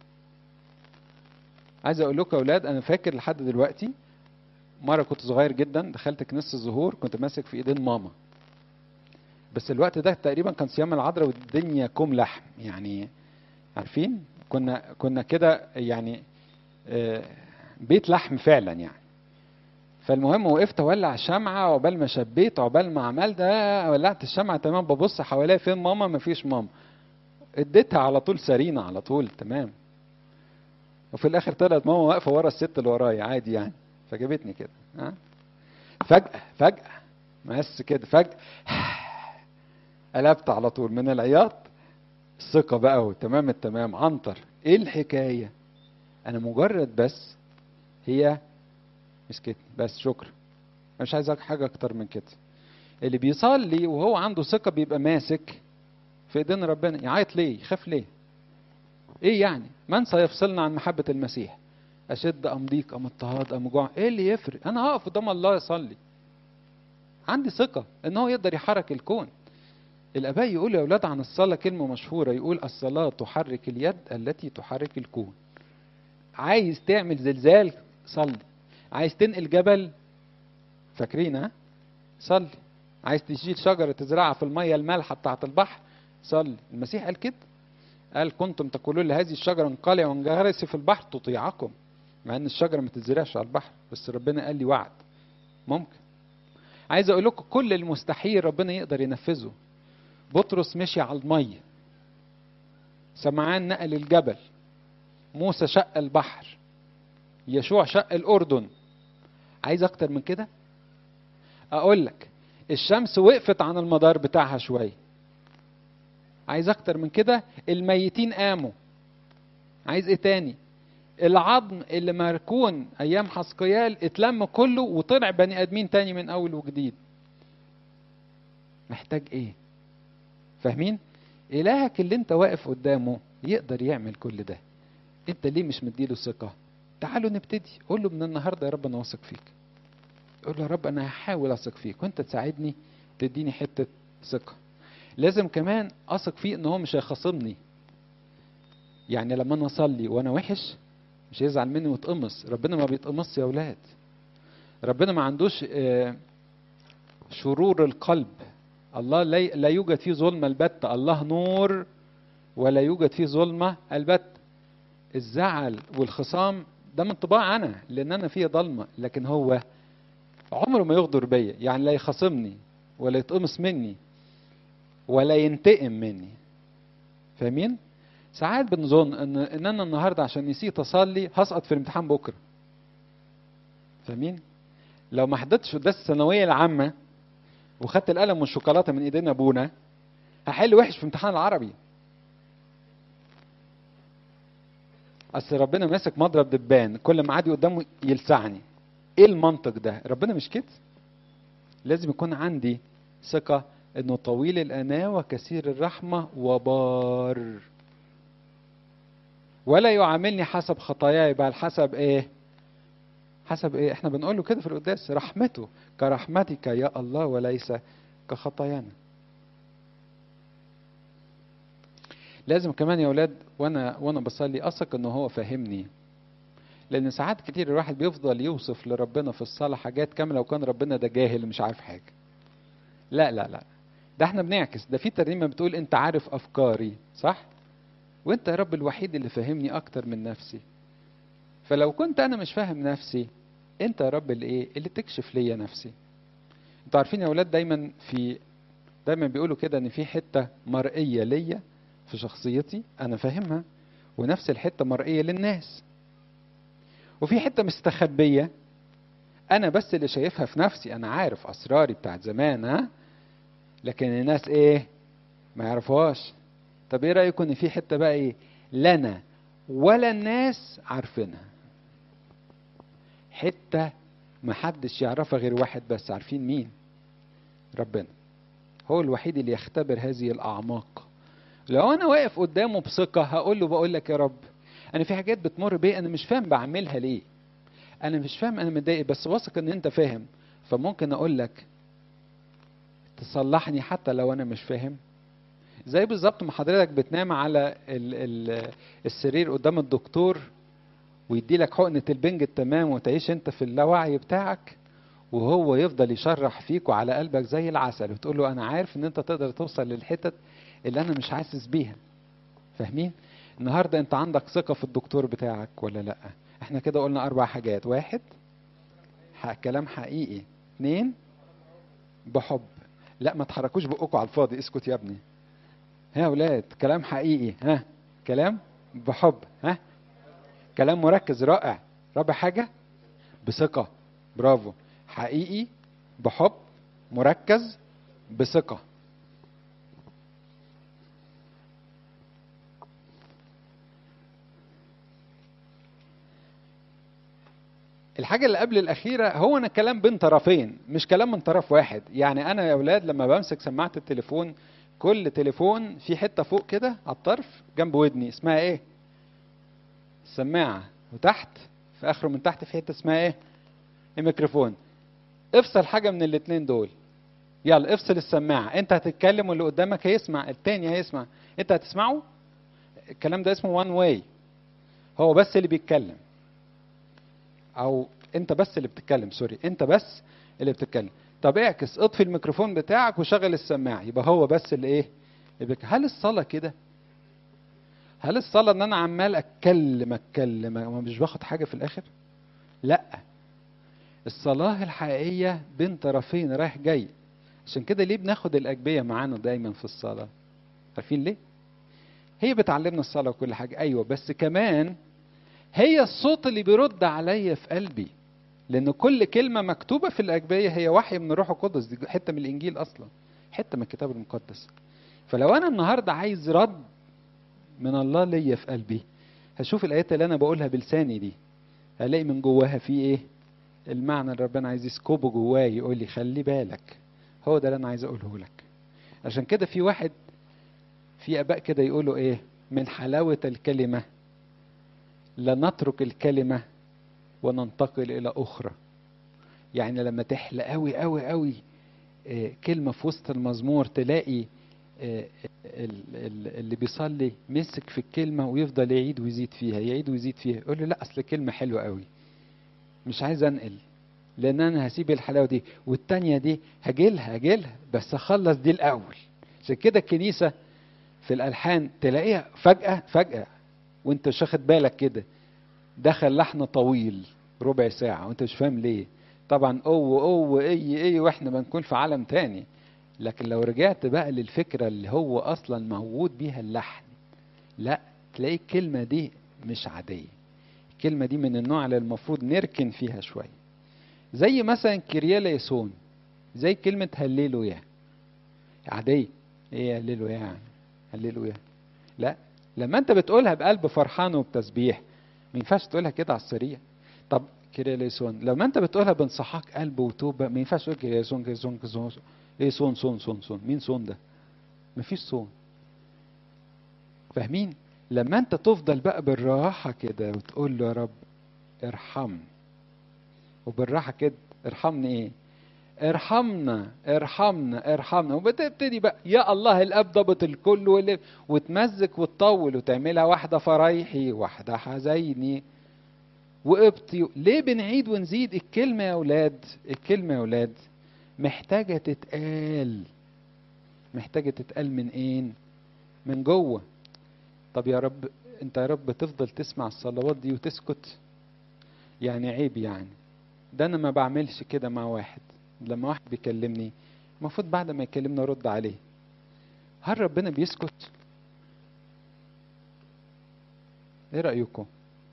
عايز اقول لكم يا اولاد انا فاكر لحد دلوقتي مره كنت صغير جدا دخلت كنيسه الظهور كنت ماسك في ايدين ماما بس الوقت ده تقريبا كان صيام العذراء والدنيا كوم لحم يعني عارفين كنا كنا كده يعني بيت لحم فعلا يعني فالمهم وقفت اولع شمعه عقبال ما شبيت عقبال ما عملت ولعت الشمعه تمام ببص حواليا فين ماما مفيش ماما اديتها على طول سرينه على طول تمام وفي الاخر طلعت ماما واقفه ورا الست اللي ورايا عادي يعني فجابتني كده ها فجاه فجاه بس كده فجاه قلبت على طول من العياط الثقة بقى وتمام التمام عنتر ايه الحكاية انا مجرد بس هي مسكتني بس شكرا انا مش عايز حاجة اكتر من كده اللي بيصلي وهو عنده ثقة بيبقى ماسك في ايدين ربنا يعيط ليه يخاف ليه ايه يعني من سيفصلنا عن محبة المسيح اشد ام ضيق ام اضطهاد ام جوع ايه اللي يفرق انا هقف قدام الله اصلي عندي ثقة ان هو يقدر يحرك الكون الاباء يقولوا يا اولاد عن الصلاه كلمه مشهوره يقول الصلاه تحرك اليد التي تحرك الكون عايز تعمل زلزال صلي عايز تنقل جبل فاكرين ها صلي عايز تشيل شجره تزرعها في الميه المالحه بتاعه البحر صلي المسيح قال كده قال كنتم تقولون لهذه الشجره انقلع وانجرسي في البحر تطيعكم مع ان الشجره ما تتزرعش على البحر بس ربنا قال لي وعد ممكن عايز اقول لكم كل المستحيل ربنا يقدر ينفذه بطرس مشي على الميه سمعان نقل الجبل موسى شق البحر يشوع شق الاردن عايز اكتر من كده اقول لك الشمس وقفت عن المدار بتاعها شويه عايز اكتر من كده الميتين قاموا عايز ايه تاني العظم اللي مركون ايام حسقيال اتلم كله وطلع بني ادمين تاني من اول وجديد محتاج ايه فاهمين الهك اللي انت واقف قدامه يقدر يعمل كل ده انت ليه مش مديله ثقه تعالوا نبتدي قول له من النهارده يا رب انا واثق فيك قول له يا رب انا هحاول اثق فيك وانت تساعدني تديني حته ثقه لازم كمان اثق فيه ان هو مش هيخاصمني يعني لما انا اصلي وانا وحش مش هيزعل مني ويتقمص ربنا ما بيتقمصش يا اولاد ربنا ما عندوش شرور القلب الله لا يوجد فيه ظلمه البتة الله نور ولا يوجد فيه ظلمه البتة الزعل والخصام ده من طباع انا لان انا فيه ضلمه لكن هو عمره ما يغدر بيا يعني لا يخاصمني ولا يتقمص مني ولا ينتقم مني فاهمين ساعات بنظن ان ان انا النهارده عشان نسيت اصلي هسقط في الامتحان بكره فاهمين لو ما حضرتش قداس الثانويه العامه وخدت القلم والشوكولاته من ايدين ابونا هحل وحش في امتحان العربي اصل ربنا ماسك مضرب دبان كل ما عادي قدامه يلسعني ايه المنطق ده ربنا مش كده لازم يكون عندي ثقه انه طويل الاناه وكثير الرحمه وبار ولا يعاملني حسب خطاياي بل حسب ايه حسب ايه احنا بنقول له كده في القداس رحمته كرحمتك يا الله وليس كخطايانا لازم كمان يا اولاد وانا وانا بصلي اثق ان هو فاهمني لان ساعات كتير الواحد بيفضل يوصف لربنا في الصلاه حاجات كامله لو كان ربنا ده جاهل مش عارف حاجه لا لا لا ده احنا بنعكس ده في ترنيمه بتقول انت عارف افكاري صح وانت يا رب الوحيد اللي فاهمني اكتر من نفسي فلو كنت انا مش فاهم نفسي انت يا رب اللي ايه اللي تكشف ليا نفسي انتوا عارفين يا اولاد دايما في دايما بيقولوا كده ان في حته مرئيه ليا في شخصيتي انا فاهمها ونفس الحته مرئيه للناس وفي حته مستخبيه انا بس اللي شايفها في نفسي انا عارف اسراري بتاعت زمان ها لكن الناس ايه ما يعرفوهاش طب ايه رايكم ان في حته بقى ايه لنا ولا الناس عارفينها حته ما حدش يعرفها غير واحد بس عارفين مين ربنا هو الوحيد اللي يختبر هذه الاعماق لو انا واقف قدامه بثقه هقول له بقول لك يا رب انا في حاجات بتمر بيا انا مش فاهم بعملها ليه انا مش فاهم انا متضايق بس واثق ان انت فاهم فممكن اقول لك تصلحني حتى لو انا مش فاهم زي بالظبط ما حضرتك بتنام على ال ال السرير قدام الدكتور ويدي لك حقنة البنج التمام وتعيش انت في اللاوعي بتاعك وهو يفضل يشرح فيك وعلى قلبك زي العسل وتقول له انا عارف ان انت تقدر توصل للحتت اللي انا مش حاسس بيها فاهمين النهارده انت عندك ثقة في الدكتور بتاعك ولا لا احنا كده قلنا اربع حاجات واحد كلام حقيقي اثنين بحب لا ما تحركوش بقكم على الفاضي اسكت يا ابني ها اولاد كلام حقيقي ها كلام بحب ها كلام مركز رائع رابع حاجة بثقة برافو حقيقي بحب مركز بثقة الحاجة اللي قبل الأخيرة هو أنا كلام بين طرفين مش كلام من طرف واحد يعني أنا يا أولاد لما بمسك سماعة التليفون كل تليفون في حتة فوق كده على الطرف جنب ودني اسمها إيه؟ السماعة وتحت في آخره من تحت في حتة اسمها إيه؟ الميكروفون افصل حاجة من الاتنين دول يلا افصل السماعة أنت هتتكلم واللي قدامك هيسمع التاني هيسمع أنت هتسمعه الكلام ده اسمه وان واي هو بس اللي بيتكلم او انت بس اللي بتتكلم سوري انت بس اللي بتتكلم طب اعكس اطفي الميكروفون بتاعك وشغل السماعه يبقى هو بس اللي ايه اللي هل الصلاه كده هل الصلاة ان انا عمال اتكلم اتكلم ما مش باخد حاجة في الاخر لا الصلاة الحقيقية بين طرفين رايح جاي عشان كده ليه بناخد الأجبية معانا دايما في الصلاة عارفين ليه هي بتعلمنا الصلاة وكل حاجة أيوة بس كمان هي الصوت اللي بيرد عليا في قلبي لأن كل كلمة مكتوبة في الأجبية هي وحي من الروح القدس دي حتة من الإنجيل أصلا حتة من الكتاب المقدس فلو أنا النهاردة عايز رد من الله ليا في قلبي هشوف الآيات اللي أنا بقولها بلساني دي هلاقي من جواها في إيه المعنى اللي ربنا عايز يسكبه جواي يقول لي خلي بالك هو ده اللي أنا عايز أقوله لك عشان كده في واحد في اباء كده يقولوا ايه من حلاوه الكلمه لنترك الكلمه وننتقل الى اخرى يعني لما تحلى قوي قوي قوي إيه كلمه في وسط المزمور تلاقي إيه اللي بيصلي مسك في الكلمه ويفضل يعيد ويزيد فيها يعيد ويزيد فيها يقول له لا اصل كلمه حلوه قوي مش عايز انقل لان انا هسيب الحلاوه دي والتانيه دي هجيلها هجيلها بس اخلص دي الاول عشان كده الكنيسه في الالحان تلاقيها فجاه فجاه وانت مش واخد بالك كده دخل لحن طويل ربع ساعه وانت مش فاهم ليه طبعا او او اي اي واحنا بنكون في عالم تاني لكن لو رجعت بقى للفكره اللي هو اصلا موجود بيها اللحن لا تلاقي الكلمه دي مش عاديه الكلمه دي من النوع اللي المفروض نركن فيها شويه زي مثلا كريالا يسون زي كلمه هللويا عاديه ايه هللويا يعني هللويا لا لما انت بتقولها بقلب فرحان وبتسبيح ما ينفعش تقولها كده على السريع طب كريليسون لما انت بتقولها بانصحاك قلب وتوبه ما ينفعش تقول كريليسون كريليسون كريليسون ايه صون صون صون صون مين صون ده مفيش صون فاهمين لما انت تفضل بقى بالراحه كده وتقول له يا رب ارحمني وبالراحه كده ارحمني ايه ارحمنا ارحمنا ارحمنا وبتبتدي بقى يا الله الاب ضبط الكل واللي وتمزك وتطول وتعملها واحده فرايحي واحده حزيني وابطي ليه بنعيد ونزيد الكلمه يا اولاد الكلمه يا اولاد محتاجه تتقال محتاجه تتقال من ايه من جوه طب يا رب انت يا رب تفضل تسمع الصلوات دي وتسكت يعني عيب يعني ده انا ما بعملش كده مع واحد لما واحد بيكلمني المفروض بعد ما يكلمني ارد عليه هل ربنا بيسكت ايه رايكم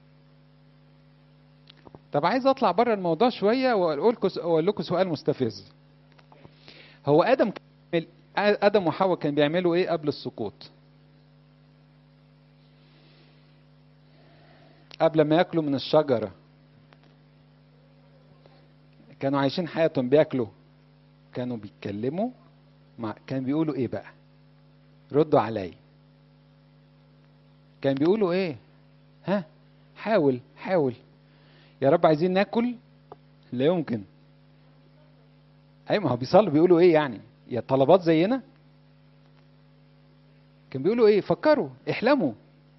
طب عايز اطلع بره الموضوع شويه واقول لكم اقول لكم سؤال مستفز هو ادم ادم وحواء كانوا بيعملوا ايه قبل السقوط قبل ما ياكلوا من الشجره كانوا عايشين حياتهم بياكلوا كانوا بيتكلموا مع كان بيقولوا ايه بقى ردوا عليا كان بيقولوا ايه ها حاول حاول يا رب عايزين ناكل لا يمكن اي ما هو بيصلوا بيقولوا ايه يعني يا طلبات زينا كان بيقولوا ايه فكروا احلموا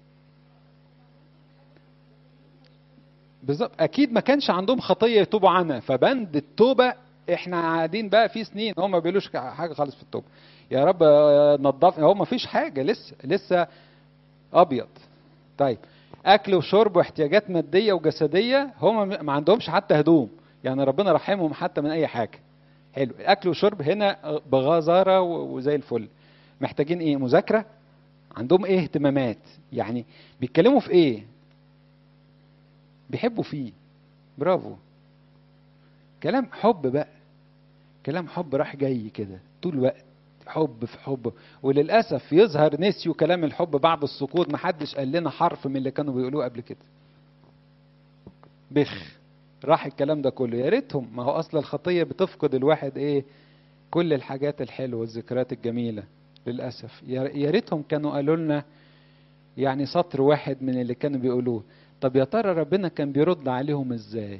بالظبط اكيد ما كانش عندهم خطيه يتوبوا عنها فبند التوبه احنا قاعدين بقى في سنين هم ما بيقولوش حاجه خالص في التوبه يا رب نضف هو ما فيش حاجه لسه لسه ابيض طيب اكل وشرب واحتياجات ماديه وجسديه هم ما عندهمش حتى هدوم يعني ربنا رحمهم حتى من اي حاجه حلو اكل وشرب هنا بغزاره وزي الفل محتاجين ايه مذاكره عندهم ايه اهتمامات يعني بيتكلموا في ايه بيحبوا فيه برافو كلام حب بقى كلام حب راح جاي كده طول الوقت حب في حب وللاسف يظهر نسيوا كلام الحب بعد السقوط محدش قال لنا حرف من اللي كانوا بيقولوه قبل كده بخ راح الكلام ده كله يا ريتهم ما هو اصل الخطيه بتفقد الواحد ايه كل الحاجات الحلوه والذكريات الجميله للاسف يا ريتهم كانوا قالوا لنا يعني سطر واحد من اللي كانوا بيقولوه طب يا ترى ربنا كان بيرد عليهم ازاي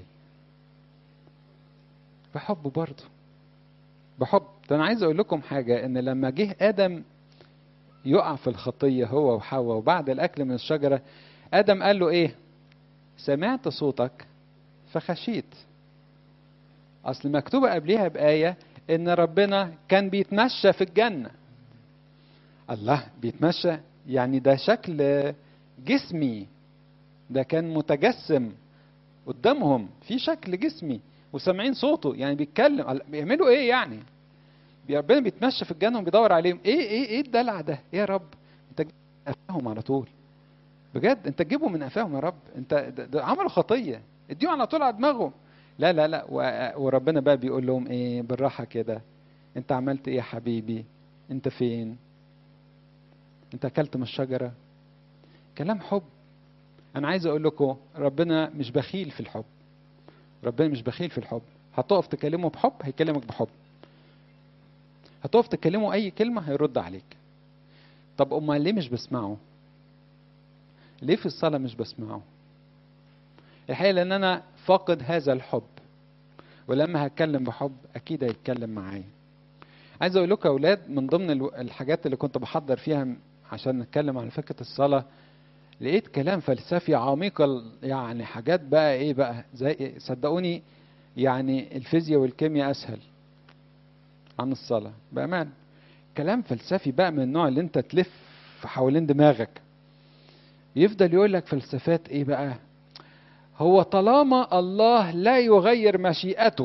بحب برضه بحب ده انا عايز اقول لكم حاجه ان لما جه ادم يقع في الخطيه هو وحواء وبعد الاكل من الشجره ادم قال له ايه سمعت صوتك فخشيت اصل مكتوبه قبليها بايه ان ربنا كان بيتمشى في الجنه الله بيتمشى يعني ده شكل جسمي ده كان متجسم قدامهم في شكل جسمي وسامعين صوته يعني بيتكلم بيعملوا ايه يعني ربنا بيتمشى في الجنه وبيدور عليهم ايه ايه ايه الدلع ده ايه يا رب انت قفاهم على طول بجد انت تجيبهم من قفاهم يا رب انت ده, ده عملوا خطيه اديهم على طول على دماغهم لا لا لا وربنا بقى بيقول لهم ايه بالراحه كده انت عملت ايه يا حبيبي انت فين انت اكلت من الشجره كلام حب انا عايز اقول لكم ربنا مش بخيل في الحب ربنا مش بخيل في الحب هتقف تكلمه بحب هيكلمك بحب هتقف تكلمه اي كلمه هيرد عليك طب امال ليه مش بسمعه ليه في الصلاه مش بسمعه الحقيقه لان انا فاقد هذا الحب ولما هتكلم بحب اكيد هيتكلم معايا عايز اقول لكم يا اولاد من ضمن الحاجات اللي كنت بحضر فيها عشان نتكلم عن فكره الصلاه لقيت كلام فلسفي عميق يعني حاجات بقى ايه بقى زي صدقوني يعني الفيزياء والكيمياء اسهل عن الصلاه بامان كلام فلسفي بقى من النوع اللي انت تلف حوالين دماغك يفضل يقول لك فلسفات ايه بقى هو طالما الله لا يغير مشيئته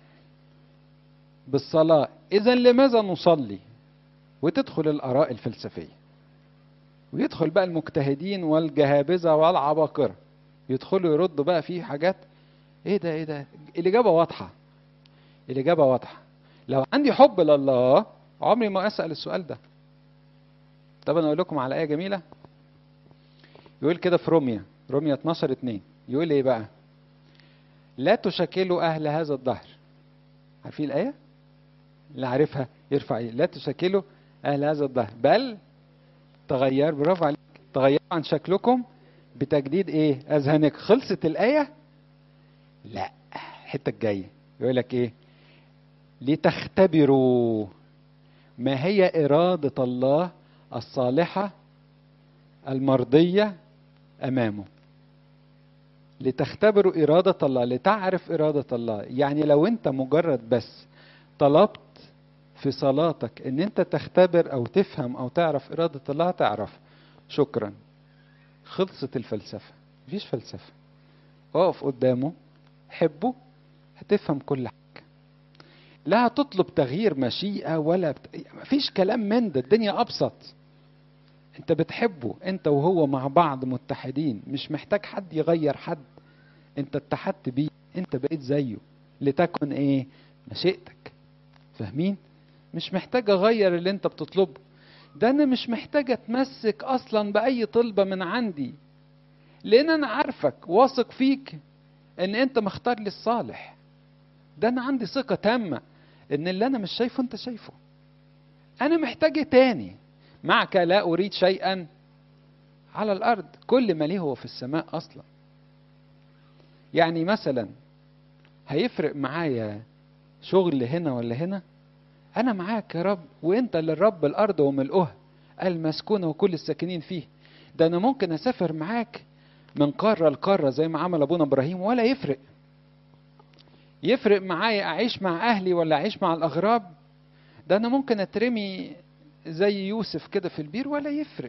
بالصلاه اذا لماذا نصلي وتدخل الاراء الفلسفيه ويدخل بقى المجتهدين والجهابذه والعباقره يدخلوا يردوا بقى في حاجات ايه ده ايه ده الاجابه واضحه الاجابه واضحه لو عندي حب لله عمري ما اسال السؤال ده طب انا اقول لكم على ايه جميله يقول كده في روميا روميا 12 2 يقول ايه بقى لا تشكلوا اهل هذا الدهر عارفين الايه اللي عارفها يرفع ايه لا تشكلوا اهل هذا الدهر بل تغير برافو عليك تغيروا عن شكلكم بتجديد ايه اذهانك خلصت الايه لا الحته الجايه يقول لك ايه لتختبروا ما هي اراده الله الصالحه المرضيه امامه لتختبروا اراده الله لتعرف اراده الله يعني لو انت مجرد بس طلبت في صلاتك ان انت تختبر او تفهم او تعرف اراده الله تعرف شكرا خلصت الفلسفه مفيش فلسفه اقف قدامه حبه هتفهم كل حاجه لا هتطلب تغيير مشيئه ولا بت... مفيش كلام من ده الدنيا ابسط انت بتحبه انت وهو مع بعض متحدين مش محتاج حد يغير حد انت اتحدت بيه انت بقيت زيه لتكن ايه مشيئتك فاهمين مش محتاج اغير اللي انت بتطلبه ده انا مش محتاج اتمسك اصلا باي طلبه من عندي لان انا عارفك واثق فيك ان انت مختار لي الصالح ده انا عندي ثقه تامه ان اللي انا مش شايفه انت شايفه انا محتاج تاني معك لا اريد شيئا على الارض كل ما ليه هو في السماء اصلا يعني مثلا هيفرق معايا شغل هنا ولا هنا انا معاك يا رب وانت للرب الارض وملؤها المسكونه وكل الساكنين فيه ده انا ممكن اسافر معاك من قاره لقاره زي ما عمل ابونا ابراهيم ولا يفرق يفرق معايا اعيش مع اهلي ولا اعيش مع الاغراب ده انا ممكن اترمي زي يوسف كده في البير ولا يفرق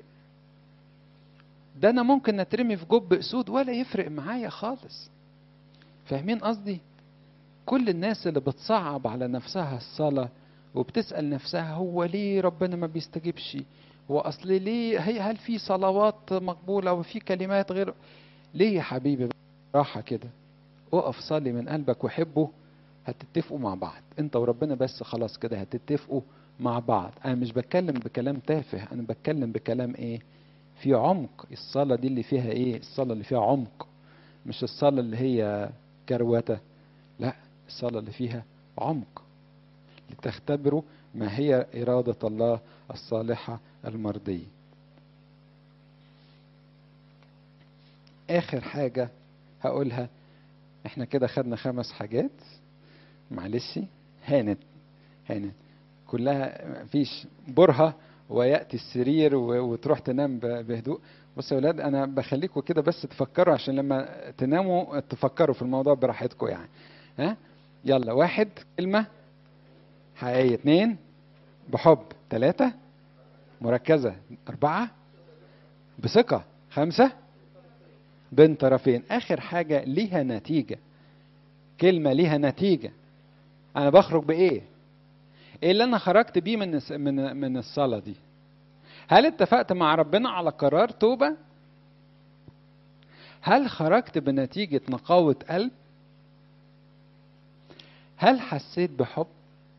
ده انا ممكن اترمي في جب اسود ولا يفرق معايا خالص فاهمين قصدي كل الناس اللي بتصعب على نفسها الصلاه وبتسال نفسها هو ليه ربنا ما بيستجيبش هو اصل ليه هي هل في صلوات مقبوله وفي كلمات غير ليه يا حبيبي راحه كده اقف صلي من قلبك وحبه هتتفقوا مع بعض انت وربنا بس خلاص كده هتتفقوا مع بعض انا مش بتكلم بكلام تافه انا بتكلم بكلام ايه في عمق الصلاه دي اللي فيها ايه الصلاه اللي فيها عمق مش الصلاه اللي هي كروته لا الصلاه اللي فيها عمق لتختبروا ما هي اراده الله الصالحه المرضيه اخر حاجه هقولها احنا كده خدنا خمس حاجات معلش هانت هانت كلها مفيش برهة ويأتي السرير وتروح تنام بهدوء بصوا يا ولاد انا بخليكم كده بس تفكروا عشان لما تناموا تفكروا في الموضوع براحتكم يعني ها يلا واحد كلمة حقيقية اثنين بحب ثلاثة مركزة أربعة بثقة خمسة بين طرفين آخر حاجة ليها نتيجة كلمة ليها نتيجة أنا بخرج بإيه؟ إيه اللي أنا خرجت بيه من من من الصلاة دي؟ هل اتفقت مع ربنا على قرار توبة؟ هل خرجت بنتيجة نقاوة قلب؟ هل حسيت بحب؟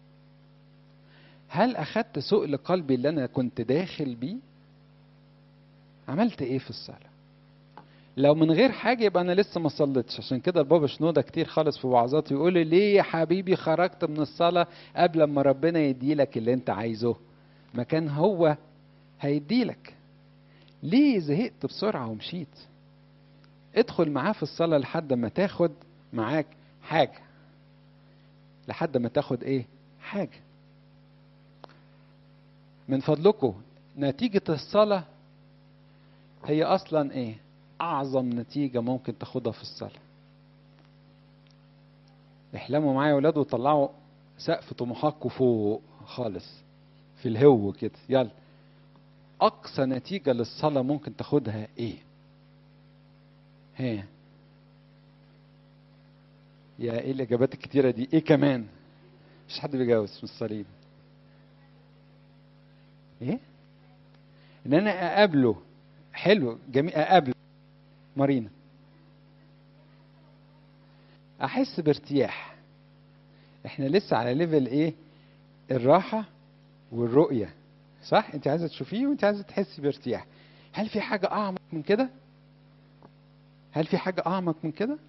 هل أخدت سؤل قلبي اللي أنا كنت داخل بيه؟ عملت إيه في الصلاة؟ لو من غير حاجة يبقى أنا لسه ما صليتش عشان كده البابا شنودة كتير خالص في وعظاته يقول لي ليه يا حبيبي خرجت من الصلاة قبل ما ربنا يديلك اللي أنت عايزه؟ ما كان هو هيديلك ليه زهقت بسرعة ومشيت؟ ادخل معاه في الصلاة لحد ما تاخد معاك حاجة لحد ما تاخد ايه حاجة من فضلكم نتيجة الصلاة هي أصلا إيه؟ أعظم نتيجة ممكن تاخدها في الصلاة. احلموا معايا يا ولاد وطلعوا سقف طموحاتكم فوق خالص في الهو كده يلا أقصى نتيجة للصلاة ممكن تاخدها إيه؟ ها يا إيه الإجابات الكتيرة دي؟ إيه كمان؟ مش حد بيجاوب من الصليب. ايه ان انا اقابله حلو جميل اقابله مارينا احس بارتياح احنا لسه على ليفل ايه الراحه والرؤيه صح انت عايزه تشوفيه وانت عايزه تحسي بارتياح هل في حاجه اعمق من كده هل في حاجه اعمق من كده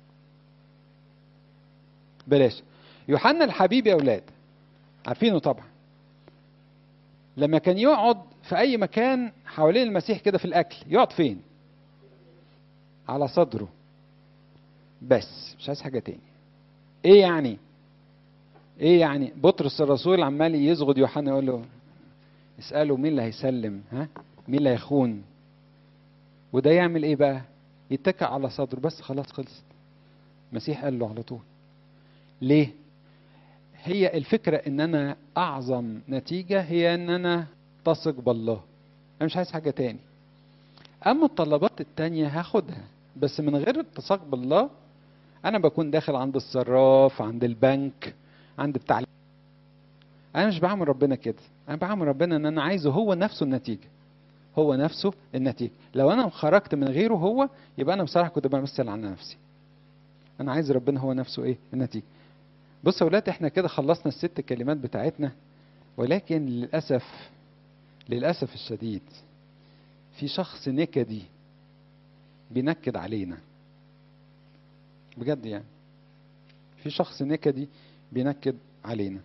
بلاش يوحنا الحبيب يا اولاد عارفينه طبعا لما كان يقعد في اي مكان حوالين المسيح كده في الاكل يقعد فين على صدره بس مش عايز حاجه تاني ايه يعني ايه يعني بطرس الرسول عمال يزغد يوحنا يقول له اساله مين اللي هيسلم ها مين اللي هيخون وده يعمل ايه بقى يتكئ على صدره بس خلاص خلصت المسيح قال له على طول ليه هي الفكرة ان انا اعظم نتيجة هي ان انا تثق بالله انا مش عايز حاجة تاني اما الطلبات التانية هاخدها بس من غير التصاق بالله انا بكون داخل عند الصراف عند البنك عند بتاع انا مش بعمل ربنا كده انا بعمل ربنا ان انا عايزه هو نفسه النتيجة هو نفسه النتيجة لو انا خرجت من غيره هو يبقى انا بصراحة كنت بمثل على نفسي انا عايز ربنا هو نفسه ايه النتيجة بصوا يا ولاد احنا كده خلصنا الست كلمات بتاعتنا ولكن للأسف للأسف الشديد في شخص نكدي بينكد علينا بجد يعني في شخص نكدي بينكد علينا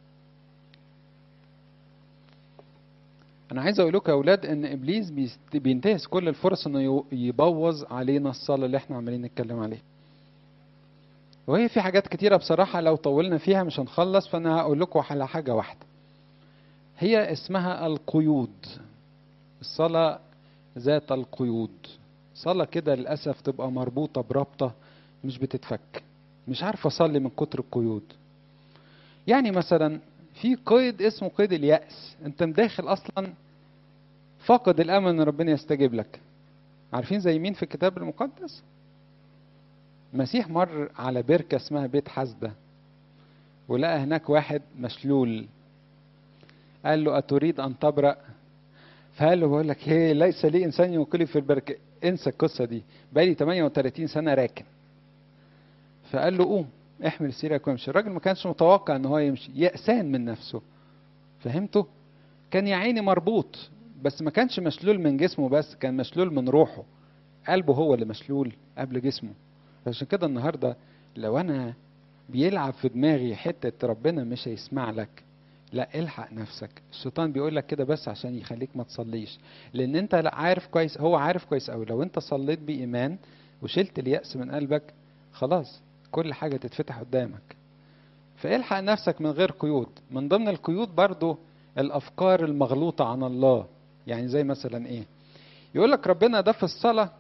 انا عايز اقول لكم يا اولاد ان ابليس بينتهز كل الفرص انه يبوظ علينا الصلاه اللي احنا عمالين نتكلم عليها وهي في حاجات كتيرة بصراحة لو طولنا فيها مش هنخلص فأنا هقول لكم على حاجة واحدة هي اسمها القيود الصلاة ذات القيود صلاة كده للأسف تبقى مربوطة بربطة مش بتتفك مش عارف أصلي من كتر القيود يعني مثلا في قيد اسمه قيد اليأس أنت مداخل أصلا فقد الأمل أن ربنا يستجيب لك عارفين زي مين في الكتاب المقدس؟ المسيح مر على بركة اسمها بيت حسدة ولقى هناك واحد مشلول قال له أتريد أن تبرأ فقال له بقول لك هي ليس لي إنسان يوكلي في البركة انسى القصة دي بقالي 38 سنة راكن فقال له قوم احمل سيرك وامشي الراجل ما كانش متوقع ان هو يمشي يأسان من نفسه فهمته كان يا عيني مربوط بس ما كانش مشلول من جسمه بس كان مشلول من روحه قلبه هو اللي مشلول قبل جسمه عشان كده النهارده لو انا بيلعب في دماغي حته ربنا مش هيسمع لك لا الحق نفسك الشيطان بيقول لك كده بس عشان يخليك ما تصليش لان انت لا عارف كويس هو عارف كويس قوي لو انت صليت بايمان وشلت اليأس من قلبك خلاص كل حاجه تتفتح قدامك فالحق نفسك من غير قيود من ضمن القيود برضو الافكار المغلوطه عن الله يعني زي مثلا ايه يقول لك ربنا ده في الصلاه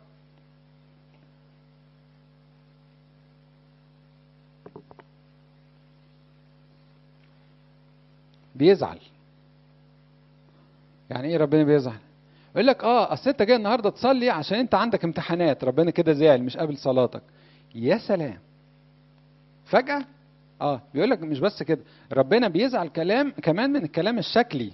بيزعل يعني ايه ربنا بيزعل يقول لك اه اصل انت جاي النهارده تصلي عشان انت عندك امتحانات ربنا كده زعل مش قابل صلاتك يا سلام فجأة اه بيقول لك مش بس كده ربنا بيزعل كلام كمان من الكلام الشكلي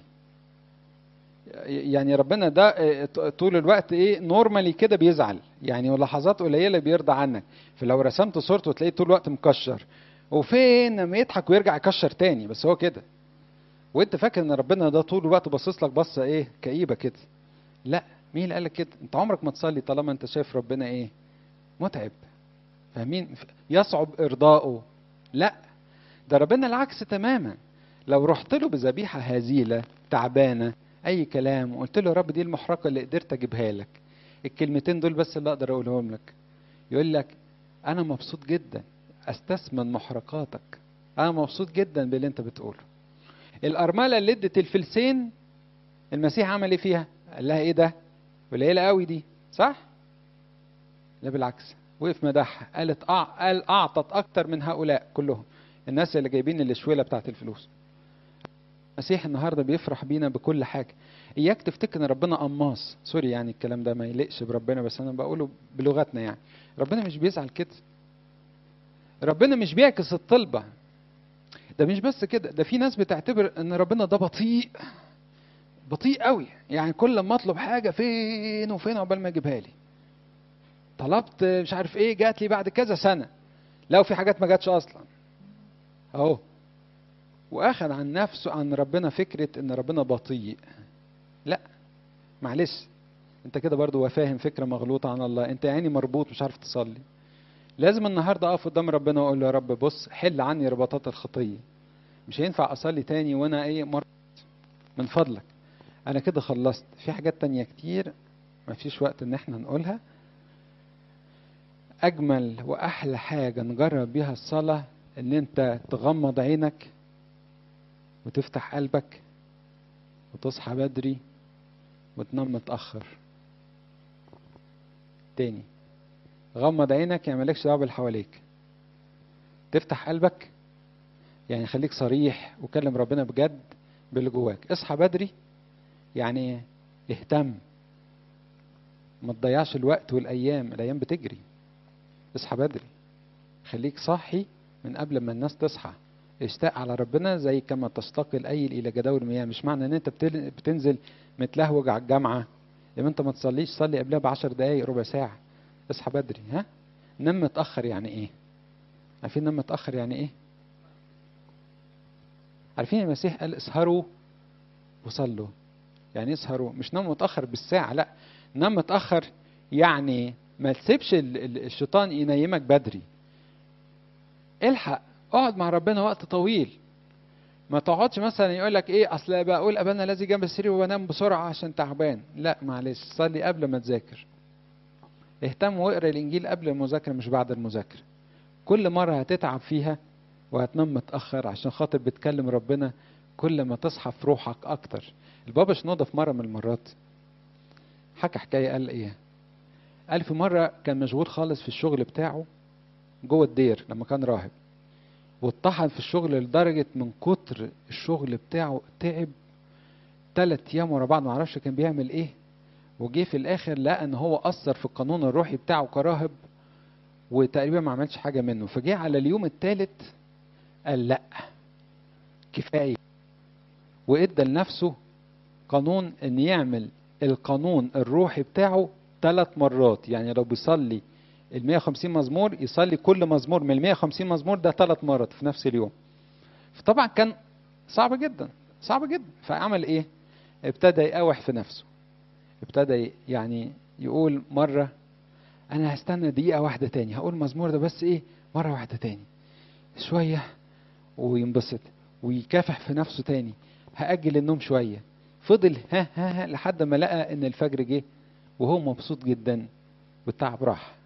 يعني ربنا ده آه، طول الوقت ايه نورمالي كده بيزعل يعني لحظات قليله بيرضى عنك فلو رسمت صورته تلاقيه طول الوقت مكشر وفين لما يضحك ويرجع يكشر تاني بس هو كده وانت فاكر ان ربنا ده طول الوقت باصص لك بصه ايه كئيبه كده لا مين اللي قال لك كده انت عمرك ما تصلي طالما انت شايف ربنا ايه متعب فاهمين يصعب ارضائه لا ده ربنا العكس تماما لو رحت له بذبيحه هزيله تعبانه اي كلام وقلت له يا رب دي المحرقه اللي قدرت اجيبها لك الكلمتين دول بس اللي اقدر اقولهم لك يقول لك انا مبسوط جدا استثمن محرقاتك انا مبسوط جدا باللي انت بتقوله الارمله اللي ادت الفلسين المسيح عمل ايه فيها قال لها ايه ده قليله قوي دي صح لا بالعكس وقف مدحها قالت أع... قال اعطت اكتر من هؤلاء كلهم الناس اللي جايبين الشويله بتاعت الفلوس المسيح النهارده بيفرح بينا بكل حاجه اياك تفتكر ان ربنا قماص سوري يعني الكلام ده ما يليقش بربنا بس انا بقوله بلغتنا يعني ربنا مش بيزعل كده ربنا مش بيعكس الطلبه ده مش بس كده ده في ناس بتعتبر ان ربنا ده بطيء بطيء قوي يعني كل ما اطلب حاجه فين وفين عقبال ما يجيبها لي طلبت مش عارف ايه جات لي بعد كذا سنه لو في حاجات ما جاتش اصلا اهو واخذ عن نفسه عن ربنا فكره ان ربنا بطيء لا معلش انت كده برضو فاهم فكره مغلوطه عن الله انت عيني مربوط مش عارف تصلي لازم النهارده اقف قدام ربنا واقول له يا رب بص حل عني رباطات الخطيه مش هينفع اصلي تاني وانا ايه مربوط من فضلك انا كده خلصت في حاجات تانية كتير ما فيش وقت ان احنا نقولها اجمل واحلى حاجه نجرب بيها الصلاه ان انت تغمض عينك وتفتح قلبك وتصحى بدري وتنام متاخر تاني غمض عينك يعني مالكش دعوه باللي حواليك تفتح قلبك يعني خليك صريح وكلم ربنا بجد باللي جواك اصحى بدري يعني اهتم ما تضيعش الوقت والايام الايام بتجري اصحى بدري خليك صاحي من قبل ما الناس تصحى اشتاق على ربنا زي كما تشتاق الايل الى جداول المياه مش معنى ان انت بتنزل متلهوج على الجامعه يبقى انت ما تصليش صلي قبلها بعشر دقايق ربع ساعه اصحى بدري ها نام متاخر يعني ايه عارفين نام متاخر يعني ايه عارفين المسيح قال اسهروا وصلوا يعني اسهروا مش نام متاخر بالساعه لا نام متاخر يعني ما تسيبش الشيطان ينيمك بدري الحق اقعد مع ربنا وقت طويل ما تقعدش مثلا يقول لك ايه اصل بقول ابانا الذي جنب السرير وبنام بسرعه عشان تعبان لا معلش صلي قبل ما تذاكر اهتم واقرا الانجيل قبل المذاكره مش بعد المذاكره كل مره هتتعب فيها وهتنام متاخر عشان خاطر بتكلم ربنا كل ما تصحى في روحك اكتر البابا شنودة في مره من المرات حكى حكايه قال ايه قال في مره كان مشغول خالص في الشغل بتاعه جوه الدير لما كان راهب واتطحن في الشغل لدرجة من كتر الشغل بتاعه تعب ثلاث أيام ورا بعض معرفش كان بيعمل إيه وجه في الآخر لقى إن هو أثر في القانون الروحي بتاعه كراهب وتقريبا ما عملش حاجة منه فجه على اليوم الثالث قال لأ كفاية وإدى لنفسه قانون إن يعمل القانون الروحي بتاعه ثلاث مرات يعني لو بيصلي ال 150 مزمور يصلي كل مزمور من ال 150 مزمور ده ثلاث مرات في نفس اليوم فطبعا كان صعب جدا صعب جدا فعمل ايه ابتدى يقاوح في نفسه ابتدى يعني يقول مرة أنا هستنى دقيقة واحدة تاني هقول مزمور ده بس إيه مرة واحدة تاني شوية وينبسط ويكافح في نفسه تاني هأجل النوم شوية فضل ها ها ها لحد ما لقى إن الفجر جه وهو مبسوط جدا والتعب راح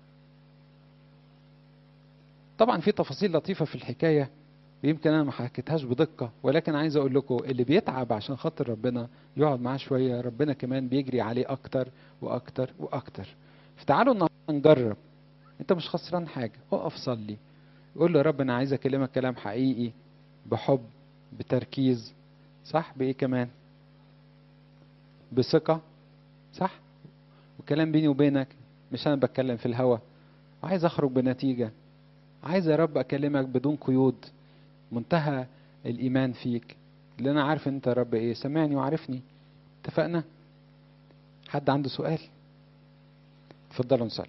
طبعا في تفاصيل لطيفه في الحكايه يمكن انا ما حكيتهاش بدقه ولكن عايز اقول لكم اللي بيتعب عشان خاطر ربنا يقعد معاه شويه ربنا كمان بيجري عليه اكتر واكتر واكتر فتعالوا النهارده نجرب انت مش خسران حاجه اقف صلي قول له يا رب انا عايز اكلمك كلام حقيقي بحب بتركيز صح بايه كمان بثقه صح والكلام بيني وبينك مش انا بتكلم في الهوا عايز اخرج بنتيجه عايز يا رب اكلمك بدون قيود منتهى الايمان فيك اللي انا عارف انت يا رب ايه سمعني وعارفني اتفقنا حد عنده سؤال اتفضلوا نصلي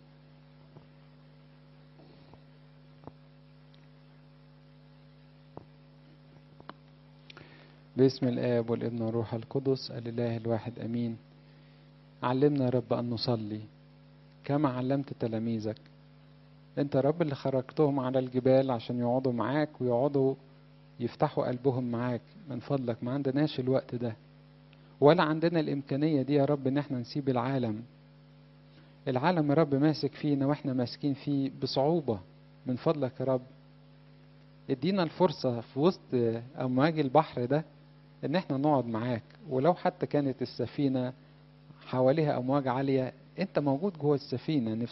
باسم الآب والابن والروح القدس الإله الواحد أمين علمنا يا رب أن نصلي كما علمت تلاميذك أنت يا رب اللي خرجتهم على الجبال عشان يقعدوا معاك ويقعدوا يفتحوا قلبهم معاك من فضلك ما عندناش الوقت ده ولا عندنا الإمكانية دي يا رب إن احنا نسيب العالم العالم يا رب ماسك فينا واحنا ماسكين فيه بصعوبة من فضلك يا رب ادينا الفرصة في وسط أمواج البحر ده إن احنا نقعد معاك ولو حتى كانت السفينة حواليها أمواج عالية أنت موجود جوه السفينة